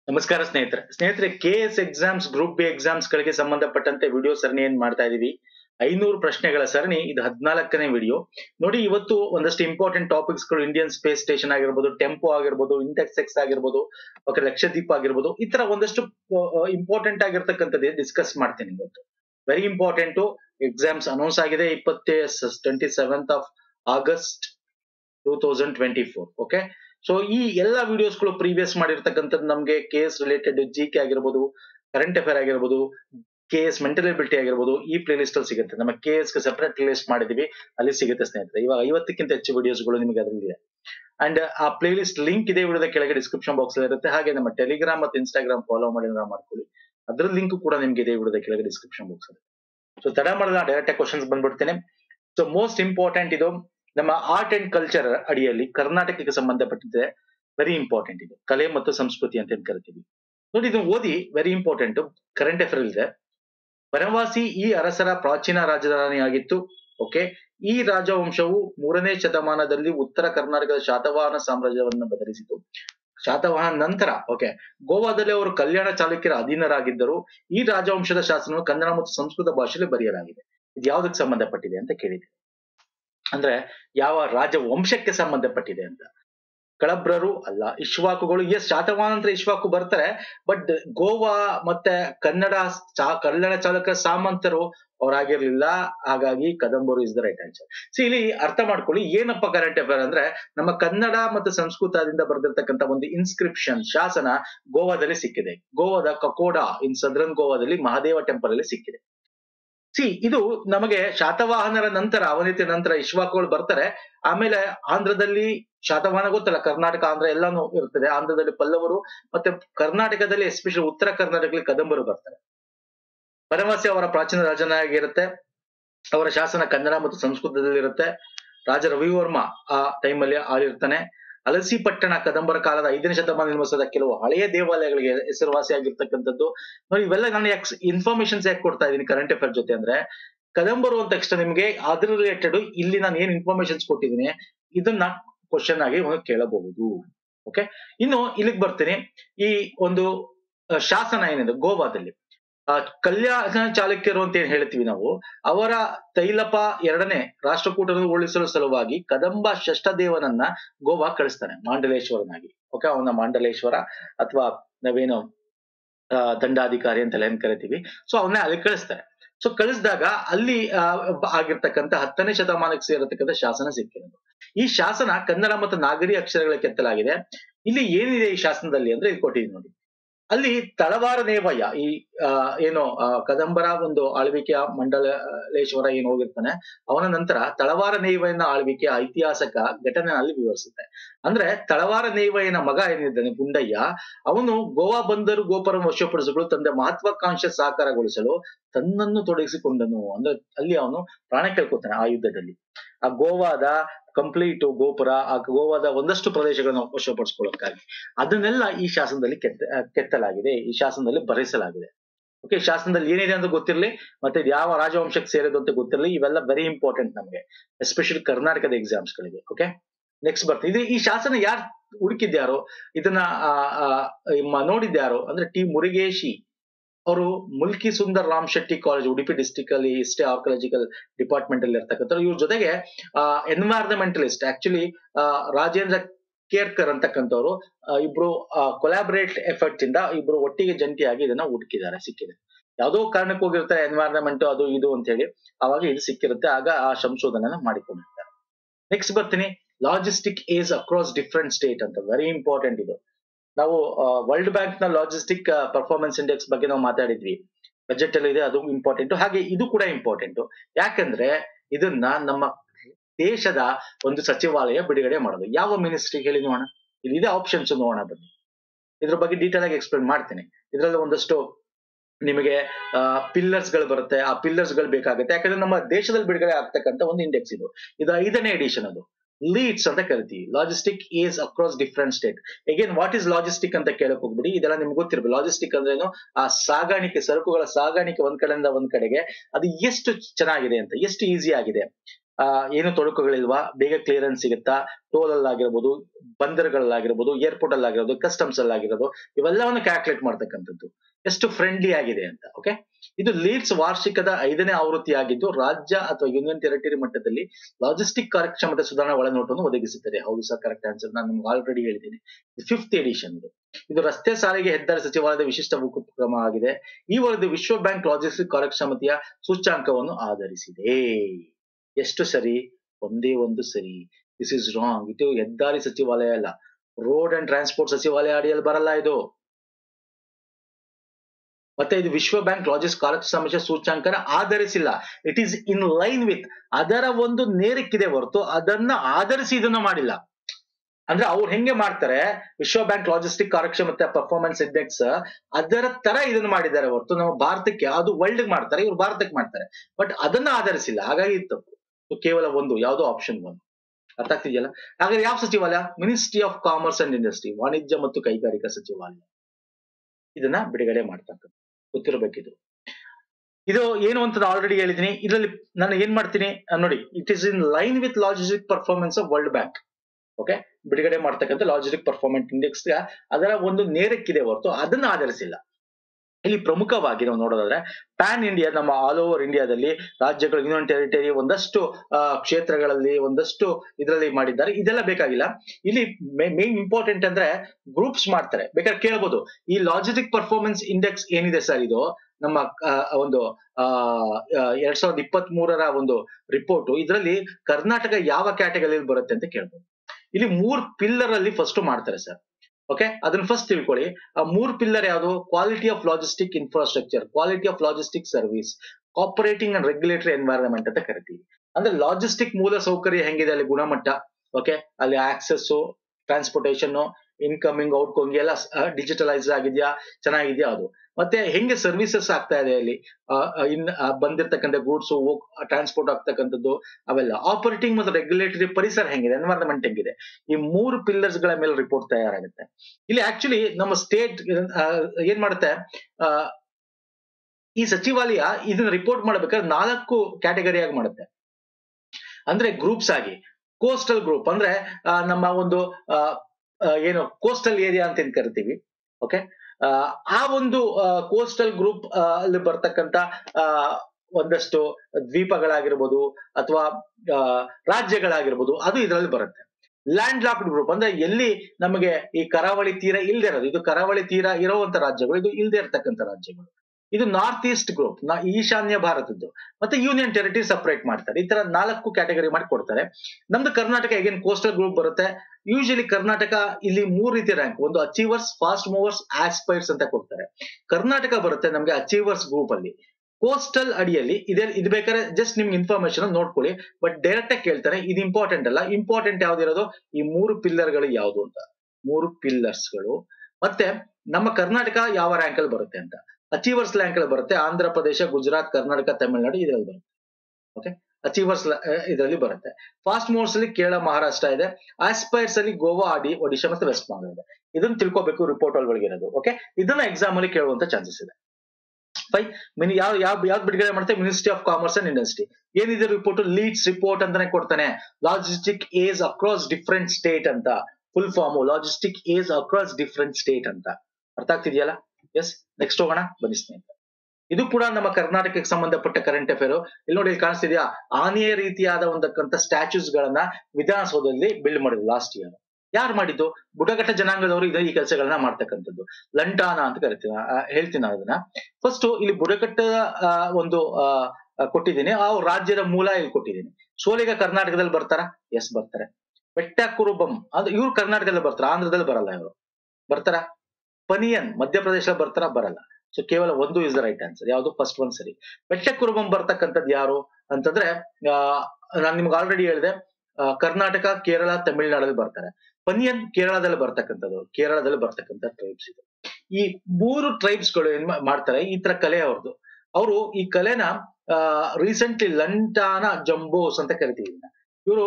ನಮಸ್ಕಾರ ಸ್ನೇಹಿತರೆ ಸ್ನೇಹಿತರೆ K S exams group B exams ಗಳಿಗೆ ಸಂಬಂಧಪಟ್ಟಂತೆ ವಿಡಿಯೋ ಸರಣಿ ಏನ್ ಮಾಡ್ತಾ ಇದೀವಿ ಐನೂರು ಪ್ರಶ್ನೆಗಳ ಸರಣಿ ಇದು ಹದಿನಾಲ್ಕನೇ ವಿಡಿಯೋ ನೋಡಿ ಇವತ್ತು ಒಂದಷ್ಟು ಇಂಪಾರ್ಟೆಂಟ್ ಟಾಪಿಕ್ಸ್ ಗಳು ಇಂಡಿಯನ್ ಸ್ಪೇಸ್ ಸ್ಟೇಷನ್ ಆಗಿರ್ಬೋದು ಟೆಂಪೋ ಆಗಿರ್ಬೋದು ಇಂಟೆಕ್ಸೆಕ್ಸ್ ಆಗಿರ್ಬೋದು ಓಕೆ ಲಕ್ಷದ್ವೀಪ ಆಗಿರ್ಬೋದು ಈ ತರ ಒಂದಷ್ಟು ಇಂಪಾರ್ಟೆಂಟ್ ಆಗಿರ್ತಕ್ಕಂಥದ್ದು ಡಿಸ್ಕಸ್ ಮಾಡ್ತೀನಿ ಇವತ್ತು ವೆರಿ ಇಂಪಾರ್ಟೆಂಟ್ ಎಕ್ಸಾಮ್ಸ್ ಅನೌನ್ಸ್ ಆಗಿದೆ ಇಪ್ಪತ್ತೇ twenty seventh of August two thousand twenty four okay so ಈ ಎಲ್ಲಾ ವಿಡಿಯೋಸ್ ಗಳು ಪ್ರೀವಿಯಸ್ ಮಾಡಿರ್ತಕ್ಕಂಥದ್ದು ನಮ್ಗೆ K S related G K ಆಗಿರ್ಬೋದು ಕರೆಂಟ್ ಅಫೇರ್ ಆಗಿರ್ಬೋದು ಕೆ ಎಸ್ ಮೆಂಟಲ್ ಎಬಿಲಿಟಿ ಆಗಿರ್ಬೋದು ಈ ಪ್ಲೇ ಲಿಸ್ಟ್ ಅಲ್ಲಿ ಸಿಗುತ್ತೆ ನಮ್ಮ ಕೆ ಎಸ್ ಗೆ ಸೆಪರೇಟ್ ಪ್ಲೇ ಲಿಸ್ಟ್ ಮಾಡಿದೀವಿ ಅಲ್ಲಿ ಸಿಗುತ್ತೆ ಸ್ನೇಹಿತರೆ ಇವಾಗ ಐವತ್ತಕ್ಕಿಂತ ಹೆಚ್ಚು ವಿಡಿಯೋಸ್ ಗಳು ನಿಮಗೆ ಅದರಲ್ಲಿ ಇದೆ ಅಂಡ್ ಆ ಪ್ಲೇ ಲಿಸ್ಟ್ ಲಿಂಕ್ ಇದೆ ವಿಡಿಯೋದ ಕೆಳಗೆ ಡಿಸ್ಕ್ರಿಪ್ಷನ್ ಬಾಕ್ಸ್ ಅಲ್ಲಿ ಇರುತ್ತೆ ಹಾಗೆ ನಮ್ಮ ಟೆಲಿಗ್ರಾಮ್ ಮತ್ತು ಇನ್ಸ್ಟಾಗ್ರಾಮ್ ಫಾಲೋ ಮಾಡಿ ಮಾಡ್ಕೊಳ್ಳಿ ಅದ್ರ ಲಿಂಕ್ ಕೂಡ ನಿಮ್ಗೆ ಇದೆ ವಿಡಿಯೋದ ಕೆಳಗೆ ಡಿಸ್ಕ್ರಿಪ್ಷನ್ ಬಾಕ್ಸ್ ಅಲ್ಲಿ ಸೊ ತಡ ಮಾಡಲ್ಲ ಡೈರೆಕ್ಟ್ ಕ್ವಶನ್ಸ್ ಬಂದ್ಬಿಡ್ತೇನೆ ಸೊ ಮೋಸ್ಟ್ ಇಂಪಾರ್ಟೆಂಟ್ ಇದು ನಮ್ಮ ಆರ್ಟ್ ಅಂಡ್ ಕಲ್ಚರ್ ಅಡಿಯಲ್ಲಿ ಕರ್ನಾಟಕಕ್ಕೆ ಸಂಬಂಧಪಟ್ಟಿದೆ ವೆರಿ ಇಂಪಾರ್ಟೆಂಟ್ ಇದು ಕಲೆ ಮತ್ತು ಸಂಸ್ಕೃತಿ ಅಂತ ಏನ್ ಕರಿತೀವಿ ನೋಡಿ ಇದು ಓದಿ ವೆರಿ ಇಂಪಾರ್ಟೆಂಟ್ ಕರೆಂಟ್ ಅಫೇರ್ ಇದೆ ವನವಾಸಿ ಈ ಅರಸರ ಪ್ರಾಚೀನ ರಾಜಧಾನಿಯಾಗಿತ್ತು ಓಕೆ ಈ ರಾಜವಂಶವು ಮೂರನೇ ಶತಮಾನದಲ್ಲಿ ಉತ್ತರ ಕರ್ನಾಟಕದ ಶಾತವಾಹನ ಸಾಮ್ರಾಜ್ಯವನ್ನು ಬದಲಿಸಿತು ಶಾತವಾಹನ ನಂತರ ಓಕೆ ಗೋವಾದಲ್ಲಿ ಅವರು ಕಲ್ಯಾಣ ಚಾಲುಕ್ಯರ ಅಧೀನರಾಗಿದ್ದರು ಈ ರಾಜವಂಶದ ಶಾಸನವು ಕನ್ನಡ ಮತ್ತು ಸಂಸ್ಕೃತ ಭಾಷೆಯಲ್ಲಿ ಬರೆಯಲಾಗಿದೆ ಇದು ಯಾವುದಕ್ಕೆ ಸಂಬಂಧಪಟ್ಟಿದೆ ಅಂತ ಕೇಳಿದೆ ಅಂದ್ರೆ ಯಾವ ರಾಜವಂಶಕ್ಕೆ ಸಂಬಂಧಪಟ್ಟಿದೆ ಅಂತ ಕಳಬ್ರರು ಅಲ್ಲ ಇಶ್ವಾಕುಗಳು ಎಸ್ ಶಾತವಾಹನ ನಂತರ ಇಶ್ವಾಕು ಬರ್ತಾರೆ ಬಟ್ ಗೋವಾ ಮತ್ತೆ ಕನ್ನಡ ಚಾ- ಕನ್ನಡ ಚಾಲಕ ಸಾಮಂತರು ಅವರಾಗಿರ್ಲಿಲ್ಲ ಹಾಗಾಗಿ ಕದಂಬರು is the right answer C ಇಲ್ಲಿ ಅರ್ಥ ಮಾಡ್ಕೊಳ್ಳಿ ಏನಪ್ಪ ಕರೆಂಟ್ ಅಫೇರ್ ಅಂದ್ರೆ ನಮ್ಮ ಕನ್ನಡ ಮತ್ತು ಸಂಸ್ಕೃತದಿಂದ ಬರೆದಿರ್ತಕ್ಕಂಥ ಒಂದು ಇನ್ಸ್ಕ್ರಿಪ್ಷನ್ ಶಾಸನ ಗೋವಾದಲ್ಲಿ ಸಿಕ್ಕಿದೆ ಗೋವಾದ ಕಕೋಡ ಇನ್ ಸದರನ್ ಗೋವಾದಲ್ಲಿ ಮಹಾದೇವ ಟೆಂಪಲ್ ಅಲ್ಲಿ ಸಿಕ್ಕಿದೆ ಸಿ ಇದು ನಮಗೆ ಶಾತವಾಹನರ ನಂತರ ಅವನತಿ ನಂತರ ಇಶ್ವಾಕುಗಳು ಬರ್ತಾರೆ ಆಮೇಲೆ ಆಂಧ್ರದಲ್ಲಿ ಶಾತವಾಹನ ಗೊತ್ತಲ್ಲ ಕರ್ನಾಟಕ ಆಂಧ್ರ ಎಲ್ಲಾನು ಇರ್ತದೆ ಆಂಧ್ರದಲ್ಲಿ ಪಲ್ಲವರು ಮತ್ತೆ ಕರ್ನಾಟಕದಲ್ಲಿ ಎಸ್ಪೆಷಲಿ ಉತ್ತರ ಕರ್ನಾಟಕದಲ್ಲಿ ಕದಂಬರು ಬರ್ತಾರೆ ಬನವಾಸಿ ಅವರ ಪ್ರಾಚೀನ ರಾಜನಾಗಿರುತ್ತೆ ಅವರ ಶಾಸನ ಕನ್ನಡ ಮತ್ತು ಸಂಸ್ಕೃತದಲ್ಲಿ ಇರುತ್ತೆ ರಾಜ ರವಿವರ್ಮ ಆ ಟೈಮಲ್ಲಿ ಆಳಿರ್ತಾನೆ ಅಲಸಿ ಪಟ್ಟಣ ಕದಂಬರ ಕಾಲದ ಐದನೇ ಶತಮಾನ ನಿರ್ಮಿಸಿದ ಕೆಲವು ಹಳೆಯ ದೇವಾಲಯಗಳಿಗೆ ಹೆಸರುವಾಸಿಯಾಗಿರ್ತಕ್ಕಂಥದ್ದು ನೋಡಿ ಇವೆಲ್ಲ ನಾನು ಯಾಕೆ ಇನ್ಫಾರ್ಮೇಶನ್ಸ್ ಯಾಕೆ ಕೊಡ್ತಾ ಇದ್ದೀನಿ ಕರೆಂಟ್ ಅಫೇರ್ ಜೊತೆ ಅಂದ್ರೆ ಕದಂಬರು ಅಂದ ತಕ್ಷಣ ನಿಮ್ಗೆ ಅದ್ರ ರಿಲೇಟೆಡ್ ಇಲ್ಲಿ ನಾನು ಏನ್ ಇನ್ಫಾರ್ಮೇಶನ್ಸ್ ಕೊಟ್ಟಿದ್ದೀನಿ ಇದನ್ನ ಕ್ವಶನ್ ಆಗಿ ಒಂದು ಕೇಳಬಹುದು ಓಕೆ ಇನ್ನು ಇಲ್ಲಿಗೆ ಬರ್ತೀನಿ ಈ ಒಂದು ಆ, ಶಾಸನ ಏನಿದೆ ಗೋವಾದಲ್ಲಿ ಆ, ಕಲ್ಯಾಣ ಚಾಲುಕ್ಯರು ಅಂತ ಏನ್ ಹೇಳ್ತೀವಿ ನಾವು ಅವರ ತೈಲಪ ಎರಡನೇ ರಾಷ್ಟ್ರಕೂಟರನ್ನು ಉಳಿಸಲು ಸಲುವಾಗಿ ಕದಂಬ ಷಷ್ಠದೇವನನ್ನ ಗೋವಾ ಕಳಿಸ್ತಾನೆ ಮಾಂಡಲೇಶ್ವರನಾಗಿ ಓಕೆ ಅವನ ಮಾಂಡಲೇಶ್ವರ ಅಥವಾ ನಾವೇನು ಆ, ದಂಡಾಧಿಕಾರಿ ಅಂತೆಲ್ಲ ಏನ್ ಕರಿತೀವಿ ಸೊ ಅವನ್ನ ಅಲ್ಲಿ ಕಳಿಸ್ತಾರೆ ಸೊ ಕಳಿಸಿದಾಗ ಅಲ್ಲಿ ಆ, ಬ- ಆಗಿರ್ತಕ್ಕಂಥ ಹತ್ತನೇ ಶತಮಾನಕ್ಕೆ ಸೇರತಕ್ಕಂಥ ಶಾಸನ ಸಿಕ್ಕಿರೋದು ಈ ಶಾಸನ ಕನ್ನಡ ಮತ್ತು ನಾಗರಿ ಅಕ್ಷರಗಳ ಕೆತ್ತಲಾಗಿದೆ ಇಲ್ಲಿ ಏನಿದೆ ಈ ಶಾಸನದಲ್ಲಿ ಅಂದ್ರೆ ಇದು ಕೊಟ್ಟಿದ್ದೀನಿ ನೋಡಿ ಅಲ್ಲಿ ತಳವಾರ ನೇವಯ್ಯ ಈ ಆ, ಏನು ಆ, ಕದಂಬರ ಒಂದು ಆಳ್ವಿಕೆಯ ಮಂಡಲೇಶ್ವರ ಏನು ಹೋಗಿರ್ತಾನೆ ಅವನ ನಂತರ ತಳವಾರ ನೇವಯ್ಯನ ಆಳ್ವಿಕೆಯ ಐತಿಹಾಸಿಕ ಘಟನೆ ಅಲ್ಲಿ ವಿವರಿಸುತ್ತೆ ಅಂದ್ರೆ ತಳವಾರ ನೇವಯ್ಯನ ಮಗ ಏನಿದ್ದಾನೆ ಗುಂಡಯ್ಯ ಅವನು ಗೋವಾ ಬಂದರು ಗೋಪುರ ವಶಪಡಿಸಲು ತಂದೆ ಮಹತ್ವಾಕಾಂಕ್ಷೆ ಸಾಕಾರಗೊಳಿಸಲು ತನ್ನನ್ನು ತೊಡಗಿಸಿಕೊಂಡನು ಅಂದ್ರೆ ಅಲ್ಲಿ ಅವನು ಪ್ರಾಣ ಕೇಳ್ಕೊತಾನೆ ಆ ಯುದ್ಧದಲ್ಲಿ ಆ ಗೋವಾದ ಕಂಪ್ಲೀಟ್ ಗೋಪುರ ಆ ಗೋವಾದ ಒಂದಷ್ಟು ಪ್ರದೇಶಗಳನ್ನು ವಶಪಡಿಸ್ಕೊಳ್ಳೋಕ್ಕಾಗಿ ಅದನ್ನೆಲ್ಲ ಈ ಶಾಸನದಲ್ಲಿ ಕೆತ್ತ ಆ, ಕೆತ್ತಲಾಗಿದೆ ಈ ಶಾಸನದಲ್ಲಿ ಬರೆಸಲಾಗಿದೆ ಓಕೆ ಶಾಸನದಲ್ಲಿ ಏನಿದೆ ಅಂತ ಗೊತ್ತಿರಲಿ ಮತ್ತೆ ಇದು ಯಾವ ರಾಜವಂಶಕ್ಕೆ ಸೇರಿದ್ದು ಅಂತ ಗೊತ್ತಿರಲಿ ಇವೆಲ್ಲ ವೆರಿ ಇಂಪಾರ್ಟೆಂಟ್ ನಮಗೆ ಎಸ್ಪೆಷಲಿ ಕರ್ನಾಟಕದ ಎಕ್ಸಾಮ್ಸ್ ಗಳಿಗೆ ಓಕೆ ನೆಕ್ಸ್ಟ್ ಬರ್ತದೆ ಇದು ಈ ಶಾಸನ ಯಾರು ಹುಡುಕಿದ್ಯಾರೋ ಇದನ್ನ ಆ, ಆ, ಮ- ನೋಡಿದ್ಯಾರೋ ಅಂದ್ರೆ ಟಿ ಮುರುಗೇಶಿ ಅವರು ಮುಲ್ಕಿ ಸುಂದರ್ ರಾಮ್ ಶೆಟ್ಟಿ ಕಾಲೇಜ್ ಉಡುಪಿ ಡಿಸ್ಟಿಕ್ ಅಲ್ಲಿ ಹಿಸ್ಟ್ರಿ ಆರ್ಕಲಾಜಿಕಲ್ ಡಿಪಾರ್ಟ್ಮೆಂಟ್ ಅಲ್ಲಿ ಇರ್ತಕ್ಕಂಥ ಇವ್ರ ಜೊತೆಗೆ ಎನ್ವೈರನ್ಮೆಂಟಲಿಸ್ಟ್ ಆಕ್ಚುಲಿ ರಾಜೇಂದ್ರ ಕೇರ್ಕರ್ ಅಂತಕ್ಕಂಥವ್ರು ಆ, ಇಬ್ರು ಕೊಲಾಬರೇಟ್ ಎಫರ್ಟ್ ಇಂದ ಇಬ್ರು ಒಟ್ಟಿಗೆ ಜಂಟಿಯಾಗಿ ಇದನ್ನ ಹುಡುಕಿದ್ದಾರೆ ಸಿಕ್ಕಿದೆ ಯಾವುದೋ ಕಾರಣಕ್ಕೆ ಹೋಗಿರ್ತಾರೆ ಎನ್ವೈರನ್ಮೆಂಟ್ ಅದು ಇದು ಅಂತ ಹೇಳಿ ಅವಾಗ ಇದು ಸಿಕ್ಕಿರುತ್ತೆ ಆಗ ಆ ಸಂಶೋಧನೆನ ಮಾಡಿಕೊಂಡಿರ್ತಾರೆ ನೆಕ್ಸ್ಟ್ ಬರ್ತೀನಿ logistic ease across different state ಅಂತ ವೆರಿ ಇಂಪಾರ್ಟೆಂಟ್ ಇದು ನಾವು ವರ್ಲ್ಡ್ ಬ್ಯಾಂಕ್ ನ ಲಾಜಿಸ್ಟಿಕ್ ಪರ್ಫಾರ್ಮೆನ್ಸ್ ಇಂಡೆಕ್ಸ್ ಬಗ್ಗೆ ನಾವು ಮಾತಾಡಿದ್ವಿ ಬಜೆಟ್ ಅಲ್ಲಿ ಇದೆ ಅದು ಇಂಪಾರ್ಟೆಂಟ್ ಹಾಗೆ ಇದು ಕೂಡ ಇಂಪಾರ್ಟೆಂಟ್ ಯಾಕಂದ್ರೆ ಇದನ್ನ ನಮ್ಮ ದೇಶದ ಒಂದು ಸಚಿವಾಲಯ ಬಿಡುಗಡೆ ಮಾಡೋದು ಯಾವ ಮಿನಿಸ್ಟ್ರಿ ಹೇಳಿ ನೋಡೋಣ ಇಲ್ಲಿದೆ ಆಪ್ಷನ್ಸ್ ನೋಡೋಣ ಬನ್ನಿ ಇದ್ರ ಬಗ್ಗೆ ಡೀಟೇಲ್ ಆಗಿ ಎಕ್ಸ್ಪ್ಲೇನ್ ಮಾಡ್ತೀನಿ ಇದರಲ್ಲಿ ಒಂದಷ್ಟು ನಿಮಗೆ ಪಿಲ್ಲರ್ಸ್ ಗಳು ಬರುತ್ತೆ ಆ ಪಿಲ್ಲರ್ಸ್ ಗಳು ಬೇಕಾಗುತ್ತೆ ಯಾಕಂದ್ರೆ ನಮ್ಮ ದೇಶದಲ್ಲಿ ಬಿಡುಗಡೆ ಆಗ್ತಕ್ಕಂಥ ಒಂದು ಇಂಡೆಕ್ಸ್ ಇದು ಇದು ಐದನೇ ಎಡಿಷನ್ ಅದು ಲೀಡ್ಸ್ ಅಂತ ಕರಿತೀವಿ logistic ease across different state again what is logistic ಅಂತ ಕೇಳಕ್ ಹೋಗ್ಬಿಡಿ ಇದೆಲ್ಲ ನಿಮ್ಗೆ ಗೊತ್ತಿರ್ಬೇಕು ಲಾಜಿಸ್ಟಿಕ್ ಅಂದ್ರೇನು ಆ ಸಾಗಾಣಿಕೆ ಸರಕುಗಳ ಸಾಗಾಣಿಕೆ ಒಂದ್ ಕಡೆಯಿಂದ ಒಂದ್ ಕಡೆಗೆ ಅದು ಎಷ್ಟು ಚೆನ್ನಾಗಿದೆ ಅಂತ ಎಷ್ಟು ಈಸಿ ಆಗಿದೆ ಆ, ಏನು ತೊಡಕುಗಳಿಲ್ವಾ ಬೇಗ ಕ್ಲಿಯರೆನ್ಸ್ ಸಿಗುತ್ತಾ ಟೋಲ್ ಅಲ್ಲಾಗಿರ್ಬೋದು ಬಂದರ್ಗಳಲ್ಲಾಗಿರ್ಬೋದು ಏರ್ಪೋರ್ಟ್ ಅಲ್ಲಾಗಿರ್ಬೋದು ಕಸ್ಟಮ್ಸ್ ಅಲ್ಲಾಗಿರೋದು ಇವೆಲ್ಲವನ್ನು ಕ್ಯಾಲ್ಕುಲೇಟ್ ಮಾಡ್ತಕ್ಕಂಥದ್ದು ಎಷ್ಟು ಫ್ರೆಂಡ್ಲಿ ಆಗಿದೆ ಅಂತ ಓಕೆ ಇದು ಲೀಡ್ಸ್ ವಾರ್ಷಿಕದ ಐದನೇ ಆವೃತ್ತಿ ಆಗಿದ್ದು ರಾಜ್ಯ ಅಥವಾ ಯೂನಿಯನ್ ಟೆರಿಟರಿ ಮಟ್ಟದಲ್ಲಿ ಲಾಜಿಸ್ಟಿಕ್ ಕಾರ್ಯಕ್ಷಮತೆ ಸುಧಾರಣಾ ಒಳನೋಟವನ್ನು ಒದಗಿಸುತ್ತದೆ ಹೌದು ಸರ್ ಕರೆಕ್ಟ್ ಆನ್ಸರ್ ನಾನು ನಿಮ್ಗೆ ಆಲ್ರೆಡಿ ಹೇಳಿದ್ದೀನಿ ಫಿಫ್ತ್ ಎಡಿಷನ್ ಇದು ಇದು ರಸ್ತೆ ಸಾರಿಗೆ ಹೆದ್ದಾರಿ ಸಚಿವಾಲಯದ ವಿಶಿಷ್ಟ ಉಪಕ್ರಮ ಆಗಿದೆ ಈ ವರದಿ ವಿಶ್ವ ಬ್ಯಾಂಕ್ ಲಾಜಿಸ್ಟಿಕ್ ಕಾರ್ಯಕ್ಷಮತೆಯ ಸೂಚ್ಯಾಂಕವನ್ನು ಆಧರಿಸಿದೆ ಎಷ್ಟು ಸರಿ ಒಂದೇ ಒಂದು ಸರಿ ದಿಸ್ ಇಸ್ ರಾಂಗ್ ಇದು ಹೆದ್ದಾರಿ ಸಚಿವಾಲಯ ಅಲ್ಲ ರೋಡ್ ಅಂಡ್ ಟ್ರಾನ್ಸ್ಪೋರ್ಟ್ ಸಚಿವಾಲಯ ಅಡಿಯಲ್ಲಿ ಬರಲ್ಲ ಇದು ಮತ್ತೆ ಇದು ವಿಶ್ವ ಬ್ಯಾಂಕ್ ಲಾಜಿಸ್ಟ್ ಕಾರ್ಯಕ್ಷಮತೆ ಸೂಚ್ಯಾಂಕನ ಆಧರಿಸಿಲ್ಲ it is in line with ಅದರ ಒಂದು ನೇರಕ್ಕಿದೆ ಹೊರತು ಅದನ್ನ ಆಧರಿಸಿ ಇದನ್ನ ಮಾಡಿಲ್ಲ ಅಂದ್ರೆ ಅವ್ರು ಹೆಂಗೆ ಮಾಡ್ತಾರೆ ವಿಶ್ವ ಬ್ಯಾಂಕ್ ಲಾಜಿಸ್ಟಿಕ್ ಕಾರ್ಯಕ್ಷಮತೆ ಪರ್ಫಾರ್ಮೆನ್ಸ್ ಇಂಡೆಕ್ಸ್ ಅದರ ತರ ಇದನ್ನ ಮಾಡಿದ್ದಾರೆ ಹೊರತು ನಮ್ಮ ಭಾರತಕ್ಕೆ ಅದು ವರ್ಲ್ಡ್ ಮಾಡ್ತಾರೆ ಇವ್ರು ಭಾರತಕ್ಕೆ ಮಾಡ್ತಾರೆ ಬಟ್ ಅದನ್ನ ಆಧರಿಸಿಲ್ಲ ಹಾಗಾಗಿ ಇದು ತಪ್ಪು ಇದು ಕೇವಲ ಒಂದು ಯಾವುದೋ ಆಪ್ಷನ್ ಒಂದು ಅರ್ಥ ಆಗ್ತಿದೆಯಲ್ಲ ಹಾಗಾದ್ರೆ ಯಾವ ಸಚಿವಾಲಯ ministry of commerce and industry ವಾಣಿಜ್ಯ ಮತ್ತು ಕೈಗಾರಿಕಾ ಸಚಿವಾಲಯ ಇದನ್ನ ಬಿಡುಗಡೆ ಮಾಡ್ತಕ್ಕಂಥ ಗೊತ್ತಿರಬೇಕಿದು ಇದು ಏನು ಅಂತ ಆಲ್ರೆಡಿ ಹೇಳಿದೀನಿ ಇದರಲ್ಲಿ ನಾನು ಏನ್ ಮಾಡ್ತೀನಿ ಅಹ್ ನೋಡಿ it is in line with logistic performance of world bank okay ಬಿಡುಗಡೆ ಮಾಡ್ತಕ್ಕಂಥ ಲಾಜಿಸ್ಟಿಕ್ ಪರ್ಫಾರ್ಮೆನ್ಸ್ ಇಂಡೆಕ್ಸ್ ಅದರ ಒಂದು ನೇರಕ್ಕಿದೆ ಹೊರತು ಅದನ್ನ ಆಧರಿಸಿಲ್ಲ ಇಲ್ಲಿ ಪ್ರಮುಖವಾಗಿ ನಾವು ನೋಡೋದಾದ್ರೆ ಪ್ಯಾನ್ ಇಂಡಿಯಾ ನಮ್ಮ ಆಲ್ ಓವರ್ ಇಂಡಿಯಾದಲ್ಲಿ ರಾಜ್ಯಗಳು ಯೂನಿಯನ್ ಟೆರಿಟರಿ ಒಂದಷ್ಟು ಆ, ಕ್ಷೇತ್ರಗಳಲ್ಲಿ ಒಂದಷ್ಟು ಇದರಲ್ಲಿ ಮಾಡಿದ್ದಾರೆ ಇದೆಲ್ಲ ಬೇಕಾಗಿಲ್ಲ ಇಲ್ಲಿ ಮೇನ್ ಇಂಪಾರ್ಟೆಂಟ್ ಅಂದ್ರೆ ಗ್ರೂಪ್ಸ್ ಮಾಡ್ತಾರೆ ಬೇಕಾದ್ರೆ ಕೇಳ್ಬೋದು ಈ ಲಾಜಿಸ್ಟಿಕ್ ಪರ್ಫಾರ್ಮೆನ್ಸ್ ಇಂಡೆಕ್ಸ್ ಏನಿದೆ ಸರ್ ಇದು ನಮ್ಮ ಆ, ಒಂದು ಆ ಆ, ಎರಡ್ ಸಾವಿರದ ಇಪ್ಪತ್ತ್ ಮೂರರ ಒಂದು ರಿಪೋರ್ಟ್ ಇದರಲ್ಲಿ ಕರ್ನಾಟಕ ಯಾವ ಕ್ಯಾಟಗರಿಯಲ್ಲಿ ಬರುತ್ತೆ ಅಂತ ಕೇಳ್ಬೋದು ಇಲ್ಲಿ ಮೂರ್ ಪಿಲ್ಲರ್ ಅಲ್ಲಿ ಫಸ್ಟ್ ಮಾಡ್ತಾರೆ ಸರ್ ಓಕೆ ಅದನ್ನ ಫಸ್ಟ್ ತಿಳ್ಕೊಳ್ಳಿ ಆ ಮೂರ್ ಪಿಲ್ಲರ್ ಯಾವುದು quality of logistic infrastructure quality of logistic service operating and regulatory environment ಅಂತ ಕರಿತೀವಿ ಅಂದ್ರೆ ಲಾಜಿಸ್ಟಿಕ್ ಮೂಲ ಸೌಕರ್ಯ ಹೆಂಗಿದೆ ಅಲ್ಲಿ ಗುಣಮಟ್ಟ ಓಕೆ ಅಲ್ಲಿ ಆಕ್ಸೆಸ್ ಟ್ರಾನ್ಸ್ಪೋರ್ಟೇಷನ್ ಇನ್ಕಮಿಂಗ್ ಔಟ್ಗೋಯಿಂಗ್ ಎಲ್ಲ ಡಿಜಿಟಲೈಸ್ ಆಗಿದ್ಯಾ ಚೆನ್ನಾಗಿದ್ಯಾ ಅದು ಮತ್ತೆ ಹೆಂಗೆ ಸರ್ವಿಸಸ್ ಆಗ್ತಾ ಇದೆ ಅಲ್ಲಿ ಆ, ಆ, ಇನ್ ಆ, ಬಂದಿರ್ತಕ್ಕಂಥ ಗೂಡ್ಸ್ ಟ್ರಾನ್ಸ್ಪೋರ್ಟ್ ಆಗ್ತಕ್ಕಂಥದ್ದು ಅವೆಲ್ಲ ಆಪರೇಟಿಂಗ್ ಮತ್ತು ರೆಗ್ಯುಲೇಟರಿ ಪರಿಸರ ಹೆಂಗಿದೆ ಎನ್ವೈರನ್ಮೆಂಟ್ ಹೆಂಗಿದೆ ಈ ಮೂರು ಪಿಲ್ಲರ್ಸ್ ಗಳ ಮೇಲೆ ರಿಪೋರ್ಟ್ ತಯಾರಾಗುತ್ತೆ ಇಲ್ಲಿ ಆಕ್ಚುಲಿ ನಮ್ಮ ಸ್ಟೇಟ್ ಏನ್ ಮಾಡುತ್ತೆ ಆ, ಈ ಸಚಿವಾಲಯ ಇದನ್ನ ರಿಪೋರ್ಟ್ ಮಾಡ್ಬೇಕಾದ್ರೆ ನಾಲ್ಕು ಕ್ಯಾಟಗರಿ ಆಗಿ ಮಾಡುತ್ತೆ ಅಂದ್ರೆ ಗ್ರೂಪ್ಸ್ ಆಗಿ ಕೋಸ್ಟಲ್ ಗ್ರೂಪ್ ಅಂದ್ರೆ ಆ, ನಮ್ಮ ಒಂದು ಆ, ಆ, ಏನು ಕೋಸ್ಟಲ್ ಏರಿಯಾ ಅಂತ ಏನ್ ಕರಿತೀವಿ ಓಕೆ ಆ ಒಂದು ಕೋಸ್ಟಲ್ ಗ್ರೂಪ್ ಅಲ್ಲಿ ಬರ್ತಕ್ಕಂತ ಆ, ಒಂದಷ್ಟು ದ್ವೀಪಗಳಾಗಿರ್ಬೋದು ಅಥವಾ ಆ, ರಾಜ್ಯಗಳಾಗಿರ್ಬೋದು ಅದು ಇದರಲ್ಲಿ ಬರುತ್ತೆ ಲ್ಯಾಂಡ್ ಲಾಕ್ಡ್ ಗ್ರೂಪ್ ಅಂದ್ರೆ ಎಲ್ಲಿ ನಮಗೆ ಈ ಕರಾವಳಿ ತೀರ ಇಲ್ದೇ ಇರೋದು ಇದು ಕರಾವಳಿ ತೀರ ಇರುವಂತ ರಾಜ್ಯಗಳು ಇದು ಇಲ್ದೇ ಇರ್ತಕ್ಕಂಥ ರಾಜ್ಯಗಳು ಇದು ನಾರ್ತ್ ಈಸ್ಟ್ ಗ್ರೂಪ್ ಈಶಾನ್ಯ ಭಾರತದ್ದು ಮತ್ತೆ ಯೂನಿಯನ್ ಟೆರಿಟರಿ ಸಪರೇಟ್ ಮಾಡ್ತಾರೆ ಈ ತರ ನಾಲ್ಕು ಕ್ಯಾಟಗರಿ ಮಾಡಿ ಕೊಡ್ತಾರೆ ನಮ್ದು ಕರ್ನಾಟಕ ಹೇಗೇನ್ ಕೋಸ್ಟಲ್ ಗ್ರೂಪ್ ಬರುತ್ತೆ ಯೂಶಲಿ ಕರ್ನಾಟಕ ಇಲ್ಲಿ ಮೂರ್ ರೀತಿ ರ್ಯಾಂಕ್ ಒಂದು ಅಚೀವರ್ಸ್ ಫಾಸ್ಟ್ ಮೂವರ್ಸ್ ಆಸ್ಪೈರ್ಸ್ ಅಂತ ಕೊಡ್ತಾರೆ ಕರ್ನಾಟಕ ಬರುತ್ತೆ ನಮ್ಗೆ ಅಚೀವರ್ಸ್ ಗ್ರೂಪ್ ಅಲ್ಲಿ ಕೋಸ್ಟಲ್ ಅಡಿಯಲ್ಲಿ ಇದೆ ಇದು ಬೇಕಾದ್ರೆ ಜಸ್ಟ್ ನಿಮ್ಗೆ ಇನ್ಫಾರ್ಮೇಶನ್ ನೋಡ್ಕೊಳ್ಳಿ ಬಟ್ ಡೈರೆಕ್ಟ್ ಆಗಿ ಕೇಳ್ತಾರೆ ಇದು ಇಂಪಾರ್ಟೆಂಟ್ ಅಲ್ಲ ಇಂಪಾರ್ಟೆಂಟ್ ಯಾವ್ದಿರೋದು ಈ ಮೂರು ಪಿಲ್ಲರ್ ಗಳು ಯಾವುದು ಅಂತ ಮೂರು pillars ಗಳು ಮತ್ತೆ ನಮ್ಮ ಕರ್ನಾಟಕ ಯಾವ ರ್ಯಾಂಕ್ ಅಲ್ಲಿ ಬರುತ್ತೆ ಅಂತ ಅಚೀವರ್ಸ್ ರ್ಯಾಂಕ್ ಅಲ್ಲಿ ಬರುತ್ತೆ ಆಂಧ್ರ ಪ್ರದೇಶ ಗುಜರಾತ್ ಕರ್ನಾಟಕ ತಮಿಳುನಾಡು ಇದರಲ್ಲಿ ಬರುತ್ತೆ ಓಕೆ ಅಚೀವರ್ಸ್ ಇದರಲ್ಲಿ ಬರುತ್ತೆ ಫಾಸ್ಟ್ ಮೂವರ್ಸ್ ಅಲ್ಲಿ ಕೇರಳ ಮಹಾರಾಷ್ಟ್ರ ಇದೆ ಆಸ್ಪೈರ್ಸ್ ಅಲ್ಲಿ ಗೋವಾ ಆಡಿ ಒಡಿಶಾ ಮತ್ತೆ ವೆಸ್ಟ್ ಬೆಂಗಾಲ್ ಇದೆ ಇದನ್ನ ತಿಳ್ಕೊಬೇಕು ರಿಪೋರ್ಟ್ ಒಳಗೆ ಇರೋದು ಓಕೆ ಇದನ್ನ ಎಕ್ಸಾಮ್ ಅಲ್ಲಿ ಕೇಳುವಂತ ಚಾನ್ಸಸ್ ಇದೆ ಫೈನ್ ಮಿನಿ ಯಾವ ಯಾವ ಯಾವ್ದು ಬಿಡುಗಡೆ ಮಾಡುತ್ತೆ ministry of commerce and industry ಏನಿದೆ ರಿಪೋರ್ಟ್ ಲೀಡ್ಸ್ ರಿಪೋರ್ಟ್ ಅಂತಾನೆ ಕೊಡ್ತಾನೆ logistic ease across different state ಅಂತ full form logistic ease across different state ಅಂತ ಅರ್ಥ ಆಗ್ತಿದೆಯಲ್ಲ ಎಸ್ ನೆಕ್ಸ್ಟ್ ಹೋಗೋಣ ಬನ್ನಿ ಸ್ನೇಹಿತರೆ ಇದು ಕೂಡ ನಮ್ಮ ಕರ್ನಾಟಕಕ್ಕೆ ಸಂಬಂಧಪಟ್ಟ ಕರೆಂಟ್ ಅಫೇರ್ ಇಲ್ಲಿ ನೋಡಿ ಇಲ್ಲಿ ಕಾಣಿಸ್ತಿದ್ಯಾ ಆನೆಯ ರೀತಿಯಾದ ಒಂದಕ್ಕಂತ ಸ್ಟ್ಯಾಚ್ಯೂಸ್ ಗಳನ್ನ ವಿಧಾನಸೌಧದಲ್ಲಿ ಬಿಲ್ಡ್ ಮಾಡಿದ್ರು ಲಾಸ್ಟ್ ಇಯರ್ ಯಾರು ಮಾಡಿದ್ದು ಬುಡಕಟ್ಟ ಜನಾಂಗದವರು ಇದು ಈ ಕೆಲಸಗಳನ್ನ ಮಾಡ್ತಕ್ಕಂಥದ್ದು ಲಂಟಾನ ಅಂತ ಕರಿತೀನಿ ಆ, ಹೇಳ್ತೀನಿ ನಾನು ಅದನ್ನ ಫಸ್ಟ್ ಇಲ್ಲಿ ಬುಡಕಟ್ಟ ಆ, ಒಂದು ಆ, ಆ, ಕೊಟ್ಟಿದ್ದೀನಿ ಆ ರಾಜ್ಯದ ಮೂಲ ಇಲ್ಲಿ ಕೊಟ್ಟಿದ್ದೀನಿ ಸೋಲಿಗ ಕರ್ನಾಟಕದಲ್ಲಿ ಬರ್ತಾರ ಎಸ್ ಬರ್ತಾರೆ ಬೆಟ್ಟ ಕುರುಬಂ ಅದು ಇವ್ರು ಕರ್ನಾಟಕದಲ್ಲಿ ಬರ್ತಾರ ಆಂಧ್ರದಲ್ಲಿ ಬರಲ್ಲ ಇವರು ಬರ್ತಾರ ಪನಿಯನ್ ಮಧ್ಯಪ್ರದೇಶ ಬರ್ತಾರ ಬರಲ್ಲ ಸೊ ಕೇವಲ ಒಂದು ಇಸ್ ದ ರೈಟ್ ಆನ್ಸರ್ ಯಾವುದು ಫಸ್ಟ್ ಒನ್ ಸರಿ ಬೆಟ್ಟ ಕುರುಬಂ ಬರ್ತಕ್ಕಂಥದ್ದು ಯಾರು ಅಂತಂದ್ರೆ ಆ, ನಾನ್ ನಿಮ್ಗೆ ಆಲ್ರೆಡಿ ಹೇಳಿದೆ ಆ, ಕರ್ನಾಟಕ ಕೇರಳ ತಮಿಳುನಾಡಲ್ಲಿ ಬರ್ತಾರೆ ಪನಿಯನ್ ಕೇರಳದಲ್ಲಿ ಬರ್ತಕ್ಕಂಥದ್ದು ಕೇರಳದಲ್ಲಿ ಬರ್ತಕ್ಕಂಥ ಟ್ರೈಬ್ಸ್ ಇದು ಈ ಮೂರು ಟ್ರೈಬ್ಸ್ ಗಳು ಏನ್ ಮಾ- ಮಾಡ್ತಾರೆ ಈ ತರ ಕಲೆ ಅವ್ರದ್ದು ಅವರು ಈ ಕಲೆನ ರೀಸೆಂಟ್ಲಿ ಲಂಟಾನ ಜಂಬೋಸ್ ಅಂತ ಕರಿತೀವಿ ಇವರು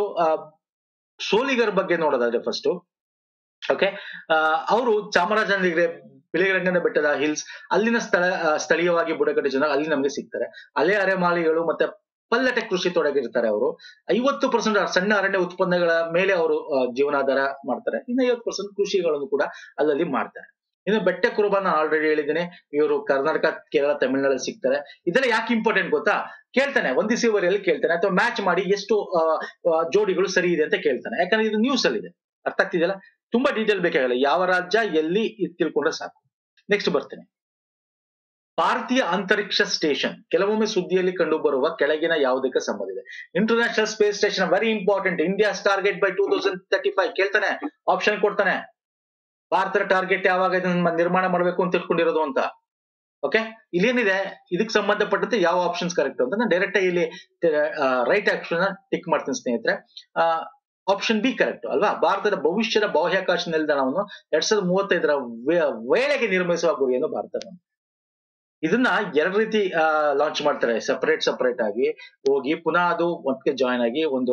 ಸೋಲಿಗರ ಬಗ್ಗೆ ನೋಡೋದಾದ್ರೆ ಫಸ್ಟ್ ಓಕೆ ಅವರು ಚಾಮರಾಜನಗರ ಬಿಳಿರಂಗನ ಬೆಟ್ಟದ ಹಿಲ್ಸ್ ಅಲ್ಲಿನ ಸ್ಥಳ ಆ, ಸ್ಥಳೀಯವಾಗಿ ಬುಡಕಟ್ಟು ಜನ ಅಲ್ಲಿ ನಮಗೆ ಸಿಗ್ತಾರೆ ಅಲೆ ಅರೆಮಾಲಿಗಳು ಮತ್ತೆ ಪಲ್ಲಟೆ ಕೃಷಿ ತೊಡಗಿರ್ತಾರೆ ಅವರು ಐವತ್ತು ಪರ್ಸೆಂಟ್ ಸಣ್ಣ ಅರಣ್ಯ ಉತ್ಪನ್ನಗಳ ಮೇಲೆ ಅವರು ಆ, ಜೀವನಾಧಾರ ಮಾಡ್ತಾರೆ ಇನ್ನು ಐವತ್ತು ಪರ್ಸೆಂಟ್ ಕೃಷಿಗಳನ್ನು ಕೂಡ ಅಲ್ಲಲ್ಲಿ ಮಾಡ್ತಾರೆ ಇನ್ನು ಬೆಟ್ಟ ಕುರುಬಾನ ಆಲ್ರೆಡಿ ಹೇಳಿದ್ದೀನಿ ಇವರು ಕರ್ನಾಟಕ ಕೇರಳ ತಮಿಳುನಾಡಲ್ಲಿ ಸಿಗ್ತಾರೆ ಇದೆಲ್ಲ ಯಾಕೆ ಇಂಪಾರ್ಟೆಂಟ್ ಗೊತ್ತಾ ಕೇಳ್ತಾನೆ ಒಂದು ಸಿವರಿಯಲ್ಲಿ ಕೇಳ್ತಾನೆ ಅಥವಾ ಮ್ಯಾಚ್ ಮಾಡಿ ಎಷ್ಟು ಆ, ಆ, ಜೋಡಿಗಳು ಸರಿ ಇದೆ ಅಂತ ಕೇಳ್ತಾನೆ ಯಾಕಂದ್ರೆ ಇದು ನ್ಯೂಸ್ ಅಲ್ಲಿ ಇದೆ ಅರ್ಥ ಆಗ್ತಿದೆಯಲ್ಲ ತುಂಬಾ ಡೀಟೇಲ್ ಬೇಕಾಗಲ್ಲ ಯಾವ ರಾಜ್ಯ ಎಲ್ಲಿ ಇದ್ ತಿಳ್ಕೊಂಡ್ರೆ ಸಾಕು ನೆಕ್ಸ್ಟ್ ಬರ್ತೇನೆ ಭಾರತೀಯ ಅಂತರಿಕ್ಷ ಸ್ಟೇಷನ್ ಕೆಲವೊಮ್ಮೆ ಸುದ್ದಿಯಲ್ಲಿ ಕಂಡು ಬರುವ ಕೆಳಗಿನ ಯಾವುದಕ್ಕೆ ಸಂಬಂಧಿಸಿದೆ international space station very important India target by two thousand thirty five ಕೇಳ್ತಾನೆ ಆಪ್ಷನ್ ಕೊಡ್ತಾನೆ ಭಾರತದ ಟಾರ್ಗೆಟ್ ಯಾವಾಗ ಇದನ್ನ ನಿರ್ಮಾಣ ಮಾಡಬೇಕು ಅಂತ ತಿಳ್ಕೊಂಡಿರೋದು ಅಂತ ಓಕೆ ಇಲ್ಲೇನಿದೆ ಇದಕ್ಕೆ ಸಂಬಂಧಪಟ್ಟಂತೆ ಯಾವ ಆಪ್ಷನ್ಸ್ ಕರೆಕ್ಟ್ ಅಂತ ನಾನು ಡೈರೆಕ್ಟ್ ಇಲ್ಲಿ ರೈಟ್ ಆಪ್ಷನ್ ಟಿಕ್ ಮಾಡ್ತೀನಿ ಸ್ನೇಹಿತರೆ ಆಪ್ಷನ್ ಬಿ ಕರೆಕ್ಟ್ ಅಲ್ವಾ ಭಾರತದ ಭವಿಷ್ಯದ ಬಾಹ್ಯಾಕಾಶ ನಿಲ್ದಾಣವನ್ನು ಎರಡ್ ಸಾವಿರದ ಮೂವತ್ತೈದರ ವೇ- ವೇಳೆಗೆ ನಿರ್ಮಿಸುವ ಗುರಿಯನ್ನು ಭಾರತ ಹೊಂದಿದೆ. ಇದನ್ನ ಎರಡು ರೀತಿ ಲಾಂಚ್ ಮಾಡ್ತಾರೆ ಸಪರೇಟ್ ಸಪರೇಟ್ ಆಗಿ ಹೋಗಿ ಪುನಃ ಅದು ಒಟ್ಟಿಗೆ ಜಾಯ್ನ್ ಆಗಿ ಒಂದು